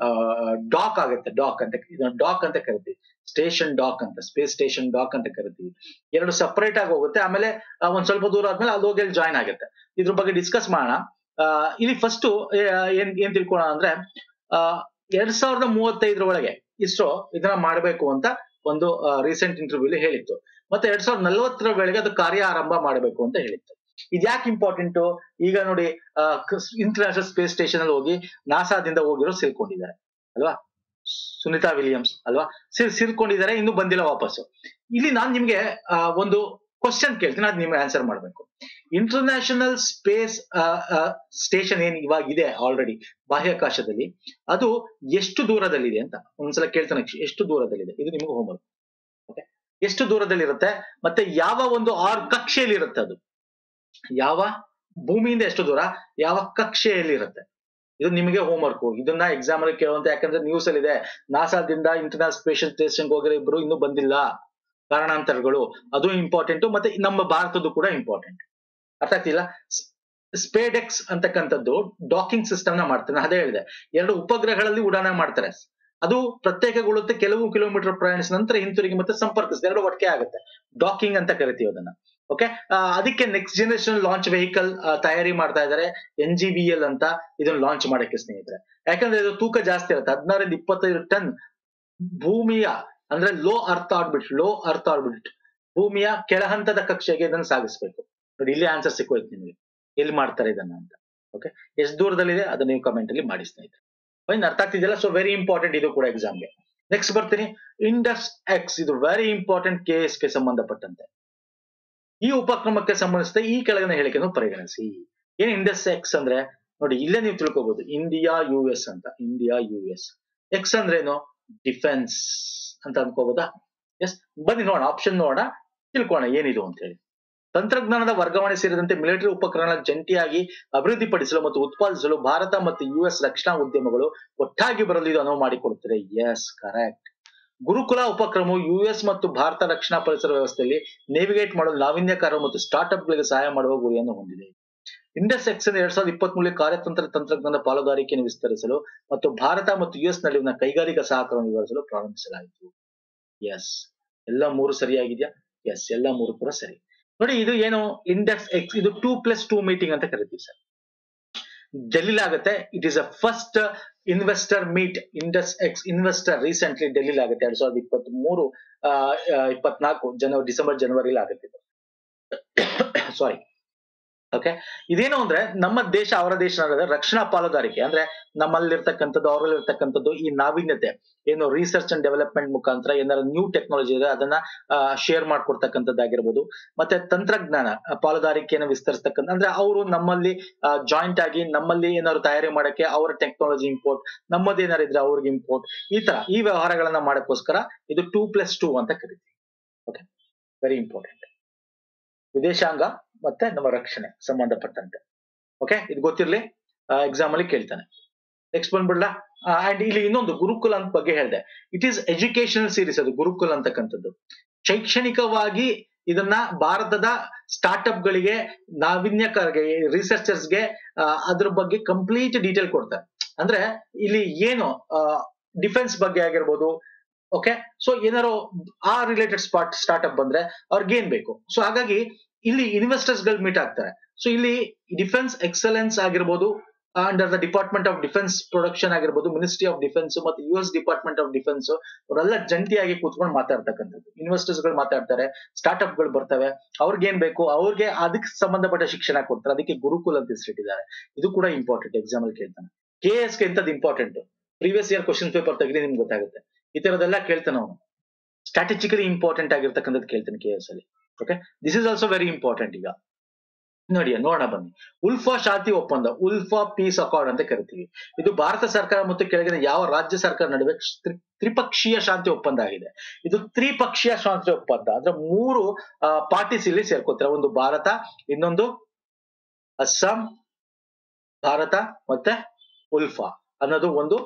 ಡಾಕ್ ಆಗುತ್ತೆ ಡಾಕ್ ಅಂತ ಡಾಕ್ ಅಂತ ಕರಿತೀವಿ ಸ್ಟೇಷನ್ ಡಾಕ್ ಅಂತ ಸ್ಪೇಸ್ ಸ್ಟೇಷನ್ ಡಾಕ್ ಅಂತ ಕರಿತೀವಿ ಎರಡು ಸಪರೇಟ್ ಆಗಿ ಹೋಗುತ್ತೆ ಆಮೇಲೆ ಆ, ಒಂದ್ ಸ್ವಲ್ಪ ದೂರ ಆದ್ಮೇಲೆ ಅದು ಹೋಗಿ ಅಲ್ಲಿ ಜಾಯ್ನ್ ಆಗುತ್ತೆ ಇದ್ರ ಬಗ್ಗೆ ಡಿಸ್ಕಸ್ ಮಾಡೋಣ ಆ, ಇಲ್ಲಿ ಫಸ್ಟ್ ಏನ್ ಏನ್ ತಿಳ್ಕೊಳ್ಳೋಣ ಅಂದ್ರೆ ಆ, ಎರಡ್ ಸಾವಿರದ ಮೂವತ್ತೈದರ ಒಳಗೆ ಇಸ್ರೋ ಇದನ್ನ ಮಾಡಬೇಕು ಅಂತ ಒಂದು ರೀಸೆಂಟ್ ಇಂಟರ್ವ್ಯೂ ಹೇಳಿತ್ತು ಮತ್ತೆ ಎರಡ್ ಸಾವಿರದ ನಲವತ್ತರ ವೇಳೆಗೆ ಅದು ಕಾರ್ಯ ಆರಂಭ ಮಾಡಬೇಕು ಅಂತ ಹೇಳಿತ್ತು ಇದ್ಯಾಕೆ ಇಂಪಾರ್ಟೆಂಟ್ ಈಗ ನೋಡಿ ಇಂಟರ್ನ್ಯಾಷನಲ್ ಸ್ಪೇಸ್ ಸ್ಟೇಷನ್ ಅಲ್ಲಿ ಹೋಗಿ ನಾಸಾದಿಂದ ಹೋಗಿರೋ ಸೇರ್ಕೊಂಡಿದ್ದಾರೆ ಅಲ್ವಾ ಸುನಿತಾ ವಿಲಿಯಮ್ಸ್ ಅಲ್ವಾ ಸೇರ್ ಸೇರ್ಕೊಂಡಿದ್ದಾರೆ ಇನ್ನು ಬಂದಿಲ್ಲ ವಾಪಸ್ಸು ಇಲ್ಲಿ ನಾನ್ ನಿಮ್ಗೆ ಆ, ಒಂದು ಕ್ವಶನ್ ಕೇಳ್ತೀನಿ ಅದ್ ನಿಮ್ಗೆ ಆನ್ಸರ್ ಮಾಡ್ಬೇಕು ಇಂಟರ್ನ್ಯಾಷನಲ್ ಸ್ಪೇಸ್ ಸ್ಟೇಷನ್ ಏನ್ ಇವಾಗ ಇದೆ ಆಲ್ರೆಡಿ ಬಾಹ್ಯಾಕಾಶದಲ್ಲಿ ಅದು ಎಷ್ಟು ದೂರದಲ್ಲಿದೆ ಅಂತ ಒಂದ್ಸಲ ಕೇಳ್ತಾನೆ ಎಷ್ಟು ದೂರದಲ್ಲಿದೆ ಇದು ನಿಮ್ಗೆ ಹೋಮ್ವರ್ಕ್ ಓಕೆ ಎಷ್ಟು ದೂರದಲ್ಲಿರುತ್ತೆ ಮತ್ತೆ ಯಾವ ಒಂದು ಆರ್ ಕಕ್ಷೆಯಲ್ಲಿ ಇರುತ್ತೆ ಅದು ಯಾವ ಭೂಮಿಯಿಂದ ಎಷ್ಟು ದೂರ ಯಾವ ಕಕ್ಷೆಯಲ್ಲಿ ಇರುತ್ತೆ ಇದು ನಿಮಗೆ ಹೋಮ್ವರ್ಕ್ ಇದನ್ನ ಎಕ್ಸಾಮ್ ಅಲ್ಲಿ ಕೇಳುವಂತ ಯಾಕಂದ್ರೆ ನ್ಯೂಸ್ ಅಲ್ಲಿ ಇದೆ ನಾಸಾದಿಂದ ಇಂಟರ್ನ್ಯಾಷನಲ್ ಸ್ಪೇಸ್ ಸ್ಟೇಷನ್ ಹೋಗಿರೋ ಇಬ್ರು ಇನ್ನೂ ಬಂದಿಲ್ಲ ಕಾರಣಾಂತರಗಳು ಅದು ಇಂಪಾರ್ಟೆಂಟ್ ಮತ್ತೆ ನಮ್ಮ ಭಾರತದ್ದು ಕೂಡ ಇಂಪಾರ್ಟೆಂಟ್ ಅರ್ಥ ಆಗ್ತಿಲ್ಲ ಸ್ಪೇಡೆಕ್ಸ್ ಅಂತಕ್ಕಂಥದ್ದು ಡಾಕಿಂಗ್ ಸಿಸ್ಟಮ್ ನ ಮಾಡ್ತಾರೆ ನಾನು ಅದೇ ಹೇಳಿದೆ ಎರಡು ಉಪಗ್ರಹಗಳಲ್ಲಿ ಉಡಾಣ ಮಾಡ್ತಾರೆ ಅದು ಪ್ರತ್ಯೇಕಗೊಳ್ಳುತ್ತೆ ಕೆಲವು ಕಿಲೋಮೀಟರ್ ಪ್ರಯಾಣಿಸಿದ ನಂತರ ಹಿಂತಿರುಗಿ ಮತ್ತೆ ಸಂಪರ್ಕಿಸಿದೆ ಎರಡು ಒಟ್ಟಿಗೆ ಆಗುತ್ತೆ ಡಾಕಿಂಗ್ ಅಂತ ಕರಿತೀವಿ ಅದನ್ನ ಓಕೆ ಅದಕ್ಕೆ ನೆಕ್ಸ್ಟ್ ಜನರೇಷನ್ ಲಾಂಚ್ ವೆಹಿಕಲ್ ತಯಾರಿ ಮಾಡ್ತಾ ಇದ್ದಾರೆ ಎನ್ ಜಿ ಬಿ ಎಲ್ ಅಂತ ಇದನ್ನ ಲಾಂಚ್ ಮಾಡಕ್ಕೆ ಸ್ನೇಹಿತರೆ ಯಾಕಂದ್ರೆ ಇದು ತೂಕ ಜಾಸ್ತಿ ಇರುತ್ತೆ ಹದಿನಾರಿಂದ ಇಪ್ಪತ್ತೈದು ಟನ್ ಭೂಮಿಯ ಅಂದ್ರೆ low earth orbit low earth orbit ಭೂಮಿಯ ಕೆಳಹಂತದ ಕಕ್ಷೆಗೆ ಇದನ್ನು ಸಾಗಿಸ್ಬೇಕು ನೋಡಿ ಇಲ್ಲಿ ಆನ್ಸರ್ ಸಿಕ್ಕೋಯ್ತು ನಿಮಗೆ ಎಲ್ಲಿ ಮಾಡ್ತಾರೆ ಇದನ್ನ ಅಂತ ಓಕೆ ಎಷ್ಟು ದೂರದಲ್ಲಿದೆ ಅದನ್ನ ನೀವು ಕಮೆಂಟ್ ಅಲ್ಲಿ ಮಾಡಿ ಸ್ನೇಹಿತರೆ ಫೈನ್ ಅರ್ಥ ಆಗ್ತಿದೆಯಲ್ಲ ಸೊ ವೆರಿ ಇಂಪಾರ್ಟೆಂಟ್ ಇದು ಕೂಡ ಎಕ್ಸಾಮ್ಗೆ ನೆಕ್ಸ್ಟ್ ಬರ್ತೀನಿ ಇಂಡಸ್ ಎಕ್ಸ್ ಇದು ವೆರಿ ಇಂಪಾರ್ಟೆಂಟ್ ಕೆ ಎಸ್ ಗೆ ಸಂಬಂಧಪಟ್ಟಂತೆ ಈ ಉಪಕ್ರಮಕ್ಕೆ ಸಂಬಂಧಿಸಿದ ಈ ಕೆಳಗಿನ ಹೇಳಿಕೆಯನ್ನು ಪರಿಗಣಿಸಿ ಏನ್ ಇಂಡಸ್ ಎಕ್ಸ್ ಅಂದ್ರೆ ನೋಡಿ ಇಲ್ಲೇ ನೀವು ತಿಳ್ಕೊಬಹುದು ಇಂಡಿಯಾ ಯು ಎಸ್ ಅಂತ ಇಂಡಿಯಾ ಯು ಎಸ್ ಎಕ್ಸ್ ಅಂದ್ರೆ ಏನು ಡಿಫೆನ್ಸ್ ಅಂತ ಅನ್ಕೋಬಹುದಾ ಎಸ್ ಬನ್ನಿ ನೋಡೋಣ ಆಪ್ಷನ್ ನೋಡೋಣ ತಿಳ್ಕೊಳ್ಳೋಣ ಏನಿದು ಅಂತ ಹೇಳಿ ತಂತ್ರಜ್ಞಾನದ ವರ್ಗಾವಣೆ ಸೇರಿದಂತೆ ಮಿಲಿಟರಿ ಉಪಕರಣಗಳ ಜಂಟಿಯಾಗಿ ಅಭಿವೃದ್ಧಿಪಡಿಸಲು ಮತ್ತು ಉತ್ಪಾದಿಸಲು ಭಾರತ ಮತ್ತು ಯುಎಸ್ ರಕ್ಷಣಾ ಉದ್ಯಮಗಳು ಒಟ್ಟಾಗಿ ಬರಲು ಇದು ಅನುವು ಮಾಡಿಕೊಡುತ್ತದೆ ಎಸ್ ಕರೆಕ್ಟ್ ಗುರುಕುಲ ಉಪಕ್ರಮವು ಯುಎಸ್ ಮತ್ತು ಭಾರತ ರಕ್ಷಣಾ ಪರಿಸರ ವ್ಯವಸ್ಥೆಯಲ್ಲಿ ನೇವಿಗೇಟ್ ಮಾಡಲು ನಾವೀನ್ಯಕಾರ ಮತ್ತು ಸ್ಟಾರ್ಟ್ಅಪ್ ಗಳಿಗೆ ಸಹಾಯ ಮಾಡುವ ಗುರಿಯನ್ನು ಹೊಂದಿದೆ ಇಂಡಸ್ ಎಕ್ಸ್ ಎರಡ್ ಸಾವಿರದ ಇಪ್ಪತ್ತ್ ಮೂರರಲ್ಲಿ ಕಾರ್ಯತಂತ್ರ ತಂತ್ರಜ್ಞಾನ ಪಾಲುದಾರಿಕೆಯನ್ನು ವಿಸ್ತರಿಸಲು ಮತ್ತು ಭಾರತ ಮತ್ತು ಯುಎಸ್ ನಡುವಿನ ಕೈಗಾರಿಕಾ ಸಹಕಾರವನ್ನು ವಿವರಿಸಲು ಪ್ರಾರಂಭಿಸಲಾಯಿತು ಎಸ್ ಎಲ್ಲ ಮೂರು ಸರಿಯಾಗಿದೆಯಾ ಎಸ್ ಎಲ್ಲ ಮೂರು ಕೂಡ ಸರಿ ನೋಡಿ ಇದು ಏನು ಇಂಡೆಕ್ಸ್ ಎಕ್ಸ್ ಇದು ಟೂ ಪ್ಲಸ್ ಟೂ ಮೀಟಿಂಗ್ ಅಂತ ಕರಿತೀವಿ ಸರ್ ಡೆಲ್ಲಿಲಿ ಆಗುತ್ತೆ it is a first investor meet Indus X investor recently ಡೆಲ್ಲಿಲಿ ಆಗುತ್ತೆ ಎರಡ್ ಸಾವಿರದ ಇಪ್ಪತ್ತ್ ಮೂರು ಇಪ್ಪತ್ನಾಲ್ಕು ಜನವರಿ ಡಿಸೆಂಬರ್ ಜನವರಿಲಿ ಆಗುತ್ತೆ ಸಾರಿ ಓಕೆ ಇದೇನು ಅಂದ್ರೆ ನಮ್ಮ ದೇಶ ಅವರ ದೇಶ ಅನ್ನೋದು ರಕ್ಷಣಾ ಪಾಲುದಾರಿಕೆ ಅಂದ್ರೆ ನಮ್ಮಲ್ಲಿರ್ತಕ್ಕಂಥದ್ದು ಅವರಲ್ಲಿರ್ತಕ್ಕಂಥದ್ದು ಈ ನಾವೀನ್ಯತೆ ಏನು ರಿಸರ್ಚ್ ಅಂಡ್ ಡೆವಲಪ್ಮೆಂಟ್ ಮುಖಾಂತರ ಏನಾದ್ರು ನ್ಯೂ ಟೆಕ್ನಾಲಜಿ ಇದೆ ಅದನ್ನ ಶೇರ್ ಮಾಡ್ಕೊಡ್ತಕ್ಕಂಥದ್ದಾಗಿರ್ಬೋದು ಮತ್ತೆ ತಂತ್ರಜ್ಞಾನ ಆ, ಪಾಲುದಾರಿಕೆಯನ್ನು ವಿಸ್ತರಿಸ್ತಕ್ಕಂಥ ಅಂದ್ರೆ ಅವರು ನಮ್ಮಲ್ಲಿ ಜಾಯಿಂಟ್ ಆಗಿ ನಮ್ಮಲ್ಲಿ ಏನಾದ್ರು ತಯಾರಿ ಮಾಡಕ್ಕೆ ಅವರ ಟೆಕ್ನಾಲಜಿ ಇಂಪೋರ್ಟ್ ನಮ್ಮದು ಏನಾರು ಇದ್ರೆ ಅವ್ರಿಗೆ ಇಂಪೋರ್ಟ್ ಈ ತರ ಈ ವ್ಯವಹಾರಗಳನ್ನ ಮಾಡಕ್ಕೋಸ್ಕರ ಇದು ಟೂ ಪ್ಲಸ್ ಟೂ ಅಂತ ಕರಿತೀವಿ ಓಕೆ ವೆರಿ ಇಂಪಾರ್ಟೆಂಟ್ ವಿದೇಶಾಂಗ ಮತ್ತೆ ನಮ್ಮ ರಕ್ಷಣೆ ಸಂಬಂಧಪಟ್ಟಂತೆ ಓಕೆ ಇದು ಗೊತ್ತಿರ್ಲಿ ಎಕ್ಸಾಮ್ ಅಲ್ಲಿ ಕೇಳ್ತಾನೆ ನೆಕ್ಸ್ಟ್ ಬಂದ್ಬಿಡ್ಲಾ ಅಂಡ್ ಇಲ್ಲಿ ಇನ್ನೊಂದು ಗುರುಕುಲ ಅಂತ ಬಗ್ಗೆ ಹೇಳಿದೆ ಇಟ್ ಈಸ್ ಎಜುಕೇಶನಲ್ ಸೀರೀಸ್ ಅದು ಗುರುಕುಲ ಅಂತಕ್ಕಂಥದ್ದು ಶೈಕ್ಷಣಿಕವಾಗಿ ಇದನ್ನ ಭಾರತದ ಸ್ಟಾರ್ಟ್ಅಪ್ ಗಳಿಗೆ ನಾವೀನ್ಯಕರಿಗೆ ರಿಸರ್ಚರ್ಸ್ಗೆ ಅದ್ರ ಬಗ್ಗೆ ಕಂಪ್ಲೀಟ್ ಡೀಟೇಲ್ ಕೊಡ್ತಾರೆ ಅಂದ್ರೆ ಇಲ್ಲಿ ಏನು ಡಿಫೆನ್ಸ್ ಬಗ್ಗೆ ಆಗಿರ್ಬೋದು ಓಕೆ ಸೊ ಏನಾರು ಆ ರಿಲೇಟೆಡ್ ಸ್ಪಾಟ್ ಸ್ಟಾರ್ಟ್ಅಪ್ ಬಂದ್ರೆ ಅವ್ರಿಗೆ ಏನ್ ಬೇಕು ಸೊ ಹಾಗಾಗಿ ಇಲ್ಲಿ ಇನ್ವೆಸ್ಟರ್ಸ್ ಗಳು ಮೀಟ್ ಆಗ್ತಾರೆ ಸೊ ಇಲ್ಲಿ ಡಿಫೆನ್ಸ್ ಎಕ್ಸಲೆನ್ಸ್ ಆಗಿರ್ಬೋದು under the department of defence production ಆಗಿರ್ಬೋದು ಮಿನಿಸ್ಟ್ರಿ ಆಫ್ ಡಿಫೆನ್ಸ್ ಮತ್ತು U S department of defence ಅವರೆಲ್ಲ ಜಂಟಿಯಾಗಿ ಕೂತ್ಕೊಂಡು ಮಾತಾಡ್ತಕ್ಕಂಥದ್ದು ಇನ್ವೆಸ್ಟರ್ಸ್ ಗಳು ಮಾತಾಡ್ತಾರೆ ಸ್ಟಾರ್ಟ್ಅಪ್ ಗಳು ಬರ್ತವೆ ಅವ್ರಿಗೆ ಏನ್ ಬೇಕು ಅವ್ರಿಗೆ ಅದಕ್ಕೆ ಸಂಬಂಧಪಟ್ಟ ಶಿಕ್ಷಣ ಕೊಡ್ತಾರೆ ಅದಕ್ಕೆ ಗುರುಕುಲ್ ಅಂತ ಹೆಸರಿಟ್ಟಿದ್ದಾರೆ ಇದು ಕೂಡ ಇಂಪಾರ್ಟೆಂಟ್ ಎಕ್ಸಾಮ್ ಅಲ್ಲಿ ಕೇಳ್ತಾನೆ ಕೆ ಎಸ್ ಗೆ ಇಂಥದ್ದು important previous year question paper ತೆಗೆದು ನಿಮ್ಗೆ ಗೊತ್ತಾಗುತ್ತೆ ಈ ತರದೆಲ್ಲ ಕೇಳ್ತಾನೆ ಅವನು ಸ್ಟ್ರಾಟಜಿಕಲಿ ಇಂಪಾರ್ಟೆಂಟ್ ಆಗಿರ್ತಕ್ಕಂಥದ್ದು ಕೇಳ್ತಾನೆ ಕೆ ಎಸ್ ಅಲ್ಲಿ okay this is also very important ಈಗ ನೋಡಿ ನೋಡೋಣ ಬನ್ನಿ ಉಲ್ಫಾ ಶಾಂತಿ ಒಪ್ಪಂದ ಉಲ್ಫಾ ಪೀಸ್ ಅಕಾರ್ಡ್ ಅಂತ ಕರಿತೀವಿ ಇದು ಭಾರತ ಸರ್ಕಾರ ಮತ್ತು ಕೆಳಗಿನ ಯಾವ ರಾಜ್ಯ ಸರ್ಕಾರ ನಡುವೆ ತ್ರಿ- ತ್ರಿಪಕ್ಷೀಯ ಶಾಂತಿ ಒಪ್ಪಂದ ಆಗಿದೆ ಇದು ತ್ರಿಪಕ್ಷೀಯ ಶಾಂತಿ ಒಪ್ಪಂದ ಅಂದ್ರೆ ಮೂರು ಪಾರ್ಟೀಸ್ ಇಲ್ಲಿ ಸೇರ್ಕೋತಾರೆ ಒಂದು ಭಾರತ ಇನ್ನೊಂದು ಅಸ್ಸಾಂ ಭಾರತ ಮತ್ತೆ ಉಲ್ಫಾ ಅನ್ನೋದು ಒಂದು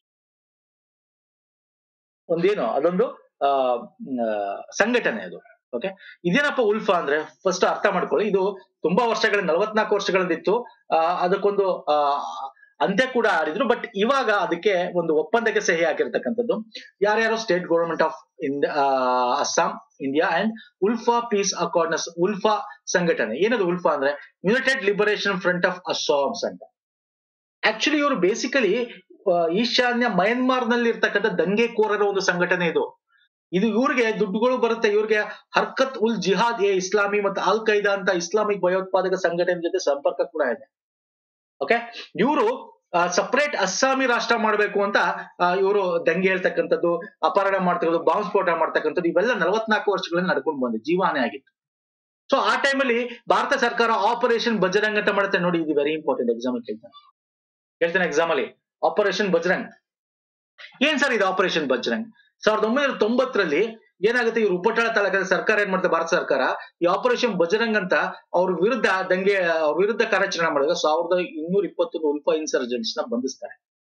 ಒಂದೇನು ಅದೊಂದು ಆ ಮ್, ಆ, ಸಂಘಟನೆ ಅದು ಓಕೆ ಇದೇನಪ್ಪ ಉಲ್ಫಾ ಅಂದ್ರೆ ಫಸ್ಟ್ ಅರ್ಥ ಮಾಡ್ಕೊಳ್ಳಿ ಇದು ತುಂಬಾ ವರ್ಷಗಳ ನಲವತ್ನಾಲ್ಕು ವರ್ಷಗಳಿಂದಿತ್ತು ಆ, ಅದಕ್ಕೊಂದು ಆ ಅಂತ್ಯ ಕೂಡ ಆಡಿದ್ರು ಬಟ್ ಇವಾಗ ಅದಕ್ಕೆ ಒಂದು ಒಪ್ಪಂದಕ್ಕೆ ಸಹಿ ಹಾಕಿರ್ತಕ್ಕಂಥದ್ದು ಯಾರ್ಯಾರು state government of India Assam India and ULFA peace accord ULFA ಸಂಘಟನೆ ಏನದು ಉಲ್ಫಾ ಅಂದ್ರೆ united liberation front of Assam's ಅಂತ ಆಕ್ಚುಲಿ ಇವರು ಬೇಸಿಕಲಿ ಈಶಾನ್ಯ ಮಯನ್ಮಾರ್ ನಲ್ಲಿ ಇರ್ತಕ್ಕಂಥ ದಂಗೆಕೋರರ ಒಂದು ಸಂಘಟನೆ ಇದು ಇದು ಇವ್ರಿಗೆ ದುಡ್ಡುಗಳು ಬರುತ್ತೆ ಇವ್ರಿಗೆ ಹರ್ಕತ್ ಉಲ್ ಜಿಹಾದ್ ಎ ಇಸ್ಲಾಮಿ ಮತ್ತು ಅಲ್ ಖೈದಾ ಅಂತ ಇಸ್ಲಾಮಿಕ್ ಭಯೋತ್ಪಾದಕ ಸಂಘಟನೆ ಜೊತೆ ಸಂಪರ್ಕ ಕೂಡ ಇದೆ ಓಕೆ ಇವರು ಸಪರೇಟ್ ಅಸ್ಸಾಮಿ ರಾಷ್ಟ್ರ ಮಾಡಬೇಕು ಅಂತ ಇವರು ದಂಗೆ ಹೇಳ್ತಕ್ಕಂಥದ್ದು ಅಪಹರಣ ಮಾಡ್ತಕ್ಕಂಥದ್ದು ಬಾಂಬ್ ಸ್ಫೋಟ ಮಾಡ್ತಕ್ಕಂಥದ್ದು ಇವೆಲ್ಲ ನಲವತ್ನಾಲ್ಕು ವರ್ಷಗಳಿಂದ ನಡ್ಕೊಂಡು ಬಂದಿದೆ ಜೀವಹಾನಿ ಆಗಿತ್ತು ಸೊ ಆ ಟೈಮಲ್ಲಿ ಭಾರತ ಸರ್ಕಾರ ಆಪರೇಷನ್ ಬಜರಂಗ್ ಅಂತ ಮಾಡುತ್ತೆ ನೋಡಿ ಇದು ವೆರಿ ಇಂಪಾರ್ಟೆಂಟ್ ಎಕ್ಸಾಮ್ ಕೇಳ್ತಾನೆ ಕೇಳ್ತಾನೆ ಎಕ್ಸಾಮ್ ಅಲ್ಲಿ ಆಪರೇಷನ್ ಬಜರಂಗ್ ಏನ್ ಸರ್ ಇದು ಆಪರೇಷನ್ ಬಜರಂಗ್ ಸಾವಿರದ ಒಂಬೈನೂರ ತೊಂಬತ್ತರಲ್ಲಿ ಏನಾಗುತ್ತೆ ಇವ್ರು ಉಪಟಳ ತಾಲೂಕದ ಸರ್ಕಾರ ಏನ್ ಮಾಡ್ತಾರೆ ಭಾರತ ಸರ್ಕಾರ ಈ ಆಪರೇಷನ್ ಬಜರಂಗ್ ಅಂತ ಅವ್ರ ವಿರುದ್ಧ ದಂಗೆ ಅವ್ರ ವಿರುದ್ಧ ಕಾರ್ಯಾಚರಣೆ ಮಾಡಿದಾಗ ಸಾವಿರದ ಇನ್ನೂರ ಇಪ್ಪತ್ತೊಂದು ಉಲ್ಫಾ ಇನ್ಸರ್ಜೆಂಟ್ಸ್ ನ ಬಂಧಿಸ್ತಾರೆ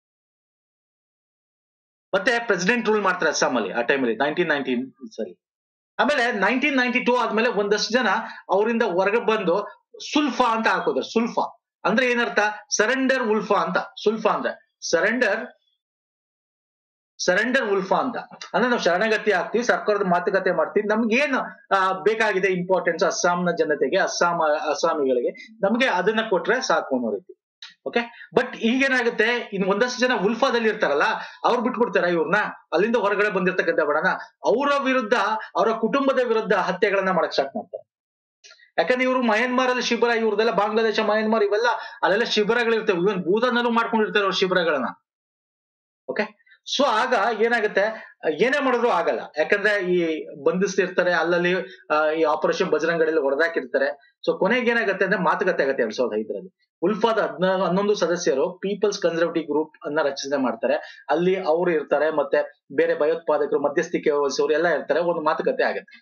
ಮತ್ತೆ ಪ್ರೆಸಿಡೆಂಟ್ ರೂಲ್ ಮಾಡ್ತಾರೆ ಅಸ್ಸಾಂ ಅಲ್ಲಿ ಆ ಟೈಮಲ್ಲಿ ನೈನ್ಟೀನ್ ನೈನ್ಟೀನ್ ಸರಿ ಆಮೇಲೆ ನೈನ್ಟೀನ್ ನೈನ್ಟಿ ಟೂ ಆದ್ಮೇಲೆ ಒಂದಷ್ಟು ಜನ ಅವರಿಂದ ಹೊರಗೆ ಬಂದು ಸುಲ್ಫಾ ಅಂತ ಹಾಕೋದ್ರು ಸುಲ್ಫಾ ಅಂದ್ರೆ ಏನರ್ಥ ಸರೆಂಡರ್ ಉಲ್ಫಾ ಅಂತ ಸುಲ್ಫಾ ಅಂದ್ರೆ ಸರೆಂಡರ್ ಸರೆಂಡರ್ ಉಲ್ಫಾ ಅಂತ ಅಂದ್ರೆ ನಾವು ಶರಣಗತಿ ಆಗ್ತೀವಿ ಸರ್ಕಾರದ ಮಾತುಕತೆ ಮಾಡ್ತೀವಿ ನಮ್ಗೆ ಏನು ಆ, ಬೇಕಾಗಿದೆ ಇಂಪಾರ್ಟೆನ್ಸ್ ಅಸ್ಸಾಂನ ಜನತೆಗೆ ಅಸ್ಸಾಂ ಅಸ್ಸಾಮಿಗಳಿಗೆ ನಮ್ಗೆ ಅದನ್ನ ಕೊಟ್ರೆ ಸಾಕು ಅನ್ನೋ ರೀತಿ ಓಕೆ ಬಟ್ ಈಗೇನಾಗುತ್ತೆ ಇನ್ನು ಒಂದಷ್ಟು ಜನ ಉಲ್ಫಾದಲ್ಲಿ ಇರ್ತಾರಲ್ಲ ಅವ್ರು ಬಿಟ್ಕೊಡ್ತಾರ ಇವ್ರನ್ನ ಅಲ್ಲಿಂದ ಹೊರಗಡೆ ಬಂದಿರ್ತಕ್ಕಂಥ ಬಡನ ಅವರ ವಿರುದ್ಧ ಅವರ ಕುಟುಂಬದ ವಿರುದ್ಧ ಹತ್ಯೆಗಳನ್ನ ಮಾಡಕ್ ಸ್ಟಾರ್ಟ್ ಮಾಡ್ತಾರೆ ಯಾಕಂದ್ರೆ ಇವರು ಮಯನ್ಮಾರ್ ಅಲ್ಲಿ ಶಿಬಿರ ಇವ್ರದೆಲ್ಲ ಬಾಂಗ್ಲಾದೇಶ ಮಯನ್ಮಾರ್ ಇವೆಲ್ಲ ಅಲ್ಲೆಲ್ಲ ಶಿಬಿರಗಳಿರ್ತವೆ ಇವನ್ ಭೂತಾನಲ್ಲೂ ಮಾಡ್ಕೊಂಡಿರ್ತಾರೆ ಅವ್ರ ಶಿಬಿರಗಳನ್ನ ಓಕೆ ಸೊ ಆಗ ಏನಾಗುತ್ತೆ ಏನೇ ಮಾಡಿದ್ರು ಆಗಲ್ಲ ಯಾಕಂದ್ರೆ ಈ ಬಂಧಿಸ್ತಿರ್ತಾರೆ ಅಲ್ಲಲ್ಲಿ ಆ, ಈ ಆಪರೇಷನ್ ಬಜರಂಗಡೆಲ್ಲ ಹೊಡೆದಾಕಿರ್ತಾರೆ ಸೊ ಕೊನೆಗೆ ಏನಾಗುತ್ತೆ ಅಂದ್ರೆ ಮಾತುಕತೆ ಆಗುತ್ತೆ ಎರಡ್ ಸಾವಿರದ ಐದರಲ್ಲಿ ಉಲ್ಫಾದ ಹದ್ನ ಹನ್ನೊಂದು ಸದಸ್ಯರು ಪೀಪಲ್ಸ್ ಕನ್ಸರ್ವೇಟಿವ್ ಗ್ರೂಪ್ ಅನ್ನ ರಚನೆ ಮಾಡ್ತಾರೆ ಅಲ್ಲಿ ಅವರು ಇರ್ತಾರೆ ಮತ್ತೆ ಬೇರೆ ಭಯೋತ್ಪಾದಕರು ಮಧ್ಯಸ್ಥಿಕೆ ವಹಿಸೋರು ಎಲ್ಲ ಇರ್ತಾರೆ ಒಂದು ಮಾತುಕತೆ ಆಗುತ್ತೆ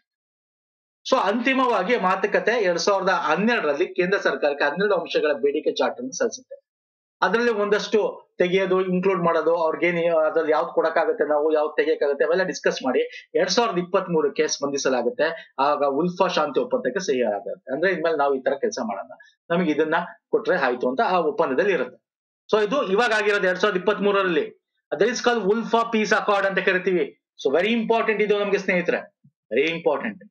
ಸೊ ಅಂತಿಮವಾಗಿ ಮಾತುಕತೆ ಎರಡ್ ಸಾವಿರದ ಹನ್ನೆರಡರಲ್ಲಿ ಕೇಂದ್ರ ಸರ್ಕಾರಕ್ಕೆ ಹನ್ನೆರಡು ಅಂಶಗಳ ಬೇಡಿಕೆ ಚಾರ್ಟ್ ಅನ್ನು ಸಲ್ಲಿಸುತ್ತೆ ಅದರಲ್ಲಿ ಒಂದಷ್ಟು ತೆಗೆಯೋದು ಇನ್ಕ್ಲೂಡ್ ಮಾಡೋದು ಅವ್ರಿಗೇನ್ ಅದ್ರಲ್ಲಿ ಯಾವ್ದು ಕೊಡಕ್ಕಾಗುತ್ತೆ ನಾವು ಯಾವ್ದು ತೆಗಿಯಕ್ಕಾಗುತ್ತೆ ಅವೆಲ್ಲ ಡಿಸ್ಕಸ್ ಮಾಡಿ ಎರಡ್ ಸಾವಿರದ ಇಪ್ಪತ್ತ್ ಮೂರಕ್ಕೆ ಸ್ಪಂದಿಸಲಾಗುತ್ತೆ ಆಗ ಉಲ್ಫಾ ಶಾಂತಿ ಒಪ್ಪಂದಕ್ಕೆ ಸಹಿ ಆಗುತ್ತೆ ಅಂದ್ರೆ ಇನ್ಮೇಲೆ ನಾವು ಈ ತರ ಕೆಲಸ ಮಾಡೋಣ ನಮಗೆ ಇದನ್ನ ಕೊಟ್ರೆ ಆಯ್ತು ಅಂತ ಆ ಒಪ್ಪಂದದಲ್ಲಿ ಇರುತ್ತೆ ಸೊ ಇದು ಇವಾಗ ಆಗಿರೋದು ಎರಡ್ ಸಾವಿರದ ಇಪ್ಪತ್ತ್ ಮೂರರಲ್ಲಿ that is call ULFA peace accord ಅಂತ ಕರಿತೀವಿ ಸೊ ವೆರಿ ಇಂಪಾರ್ಟೆಂಟ್ ಇದು ನಮ್ಗೆ ಸ್ನೇಹಿತರೆ ವೆರಿ ಇಂಪಾರ್ಟೆಂಟ್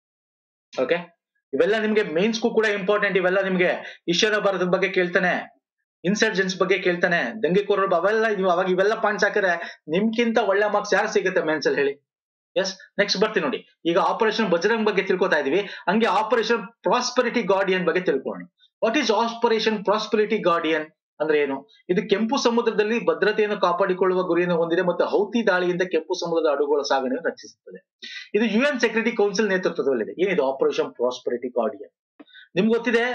ಓಕೆ ಇವೆಲ್ಲ ನಿಮ್ಗೆ ಮೇನ್ಸ್ಗೂ ಕೂಡ ಇಂಪಾರ್ಟೆಂಟ್ ಇವೆಲ್ಲ ನಿಮ್ಗೆ ಈಶ್ವರ ಭಾರತದ ಬಗ್ಗೆ ಕೇಳ್ತಾನೆ ಇನ್ಸರ್ಜೆನ್ಸ್ ಬಗ್ಗೆ ಕೇಳ್ತಾನೆ ದಂಗೆಕೋರರು ಅವೆಲ್ಲ ನೀವು ಅವಾಗ ಇವೆಲ್ಲ ಪಾಯಿಂಟ್ಸ್ ಹಾಕಿದ್ರೆ ನಿಮ್ಗಿಂತ ಒಳ್ಳೆ ಮಾರ್ಕ್ಸ್ ಯಾರು ಸಿಗುತ್ತೆ ಮೇನ್ಸ್ ಅಲ್ಲಿ ಹೇಳಿ ಎಸ್ ನೆಕ್ಸ್ಟ್ ಬರ್ತೀನಿ ನೋಡಿ ಈಗ ಆಪರೇಷನ್ ಬಜರಂಗ್ ಬಗ್ಗೆ ತಿಳ್ಕೊತಾ ಇದೀವಿ ಹಂಗೆ ಆಪರೇಷನ್ ಪ್ರಾಸ್ಪರಿಟಿ ಗಾರ್ಡಿಯನ್ ಬಗ್ಗೆ ತಿಳ್ಕೊಳ್ಳೋಣ what is operation prosperity guardian ಅಂದ್ರೆ ಏನು ಇದು ಕೆಂಪು ಸಮುದ್ರದಲ್ಲಿ ಭದ್ರತೆಯನ್ನು ಕಾಪಾಡಿಕೊಳ್ಳುವ ಗುರಿಯನ್ನು ಹೊಂದಿದೆ ಮತ್ತು ಹೌತಿ ದಾಳಿಯಿಂದ ಕೆಂಪು ಸಮುದ್ರದ ಹಡಗುಗಳ ಸಾಗಣೆಯನ್ನು ರಕ್ಷಿಸುತ್ತದೆ ಇದು ಯು ಎನ್ ಸೆಕ್ಯೂರಿಟಿ ಕೌನ್ಸಿಲ್ ನೇತೃತ್ವದಲ್ಲಿದೆ ಏನಿದು ಆಪರೇಷನ್ ಪ್ರಾಸ್ಪರಿಟಿ ಗಾರ್ಡಿಯನ್ ನಿಮ್ಗೆ ಗೊತ್ತಿದೆ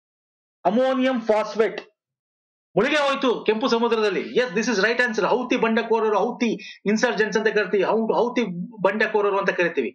ಅಮೋನಿಯಂ ಫಾಸ್ಫೇಟ್ ಮುಳುಗೆ ಹೋಯ್ತು ಕೆಂಪು ಸಮುದ್ರದಲ್ಲಿ yes this is right answer Houthi ಬಂಡಕೋರರು ಹೌತಿ ಇನ್ಸರ್ಜೆನ್ಸ್ ಅಂತ ಕರಿತೀವಿ ಹೌ- ಹೌತಿ ಬಂಡಕೋರರು ಅಂತ ಕರಿತೀವಿ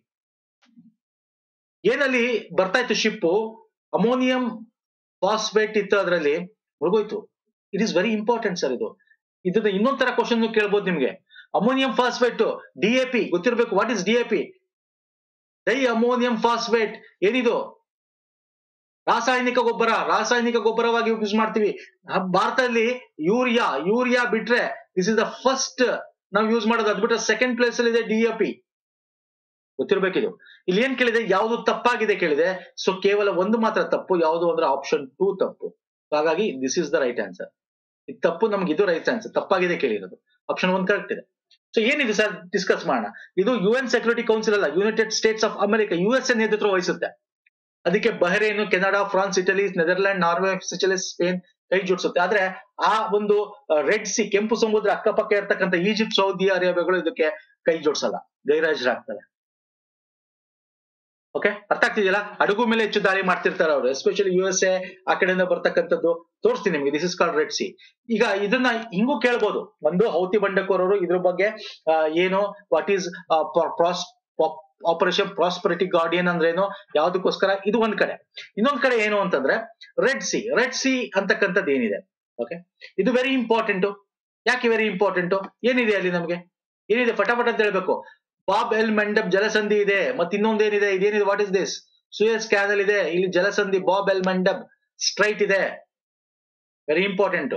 ಏನಲ್ಲಿ ಬರ್ತಾ ಇತ್ತು ಶಿಪ್ ಅಮೋನಿಯಂ ಫಾಸ್ಫೇಟ್ ಇತ್ತು ಅದರಲ್ಲಿ ಮುಳುಗೋಯ್ತು it is very important sir ಇದು ಇದನ್ನ ಇನ್ನೊಂದ್ ತರ ಕ್ವಶನ್ ಕೇಳ್ಬೋದು ನಿಮ್ಗೆ ಅಮೋನಿಯಂ ಫಾಸ್ಫೇಟ್ ಡಿಎಪಿ ಗೊತ್ತಿರ್ಬೇಕು what is DAP di ammonium phosphate ಏನಿದು ರಾಸಾಯನಿಕ ಗೊಬ್ಬರ ರಾಸಾಯನಿಕ ಗೊಬ್ಬರವಾಗಿ ಯೂಸ್ ಮಾಡ್ತೀವಿ ಹ- ಭಾರತದಲ್ಲಿ ಯೂರಿಯಾ ಯೂರಿಯಾ ಬಿಟ್ರೆ ದಿಸ್ ಇಸ್ ದ ಫಸ್ಟ್ ನಾವು ಯೂಸ್ ಮಾಡೋದು ಅದ್ ಬಿಟ್ರೆ ಸೆಕೆಂಡ್ ಪ್ಲೇಸ್ ಅಲ್ಲಿ ಇದೆ ಡಿಎಪಿ ಗೊತ್ತಿರ್ಬೇಕಿದು ಇಲ್ಲಿ ಏನ್ ಕೇಳಿದೆ ಯಾವುದು ತಪ್ಪಾಗಿದೆ ಕೇಳಿದೆ ಸೊ ಕೇವಲ ಒಂದು ಮಾತ್ರ ತಪ್ಪು ಯಾವುದು ಅಂದ್ರೆ ಆಪ್ಷನ್ ಟೂ ತಪ್ಪು ಹಾಗಾಗಿ this is the right answer ಇದು ತಪ್ಪು ನಮ್ಗೆ ಇದು ರೈಟ್ ಆನ್ಸರ್ ತಪ್ಪಾಗಿದೆ ಕೇಳಿರೋದು ಆಪ್ಷನ್ ಒನ್ ಕರೆಕ್ಟ್ ಇದೆ ಸೊ ಏನಿದೆ ಸರ್ ಡಿಸ್ಕಸ್ ಮಾಡೋಣ ಇದು ಯು ಎನ್ ಸೆಕ್ಯೂರಿಟಿ ಕೌನ್ಸಿಲ್ ಅಲ್ಲ united states of America U S A ನೇತೃತ್ವ ವಹಿಸುತ್ತೆ ಅದಕ್ಕೆ Bahrain Canada France Italy Netherland Norway Seychelles Spain ಕೈ ಜೋಡಿಸುತ್ತೆ ಆದ್ರೆ ಆ ಒಂದು ರೆಡ್ ಸಿ ಕೆಂಪು ಸಮುದ್ರ ಅಕ್ಕಪಕ್ಕ ಇರ್ತಕ್ಕಂಥ ಈಜಿಪ್ಟ್ ಸೌದಿ ಅರೇಬಿಯಾಗಳು ಇದಕ್ಕೆ ಕೈ ಜೋಡಿಸಲ್ಲ ಗೈರಾಜರಾಗ್ತವೆ ಓಕೆ ಅರ್ಥ ಆಗ್ತಿದೆಯಲ್ಲ ಹಡಗು ಮೇಲೆ ಹೆಚ್ಚು ದಾಳಿ ಮಾಡ್ತಿರ್ತಾರೆ ಅವರು ಎಸ್ಪೆಷಲಿ ಯು ಎಸ್ ಎ ಆ ಕಡೆಯಿಂದ ಬರ್ತಕ್ಕಂಥದ್ದು ತೋರಿಸ್ತೀನಿ ನಿಮ್ಗೆ this is called red sea ಈಗ ಇದನ್ನ ಹಿಂಗೂ ಕೇಳ್ಬೋದು ಒಂದು ಹೌತಿ ಬಂಡಕೋರರು ಇದ್ರ ಬಗ್ಗೆ ಆ, ಏನು ವಾಟ್ ಈಸ್ ಪ್ರಾಸ್ ಆಪರೇಷನ್ ಪ್ರಾಸ್ಪರಿಟಿ ಗಾರ್ಡಿಯನ್ ಅಂದ್ರೆ ಏನು ಯಾವ್ದಕ್ಕೋಸ್ಕರ ಇದು ಒಂದ್ ಕಡೆ ಇನ್ನೊಂದ್ ಕಡೆ ಏನು ಅಂತಂದ್ರೆ ರೆಡ್ ಸಿ ರೆಡ್ ಸಿ ಅಂತಕ್ಕಂಥದ್ದು ಏನಿದೆ ಓಕೆ ಇದು ವೆರಿ ಇಂಪಾರ್ಟೆಂಟ್ ಯಾಕೆ ವೆರಿ ಇಂಪಾರ್ಟೆಂಟ್ ಏನಿದೆ ಅಲ್ಲಿ ನಮಗೆ ಏನಿದೆ ಫಟಾಫಟ್ ಅಂತ ಹೇಳ್ಬೇಕು ಬಾಬ್ ಎಲ್ ಮೆಂಡಬ್ ಜಲಸಂಧಿ ಇದೆ ಮತ್ತೆ ಇನ್ನೊಂದೇನಿದೆ ಇದೇನಿದೆ what is this Suez canal ಇದೆ ಇಲ್ಲಿ ಜಲಸಂಧಿ ಬಾಬ್ ಎಲ್ ಮೆಂಡಬ್ ಸ್ಟ್ರೈಟ್ ಇದೆ ವೆರಿ ಇಂಪಾರ್ಟೆಂಟ್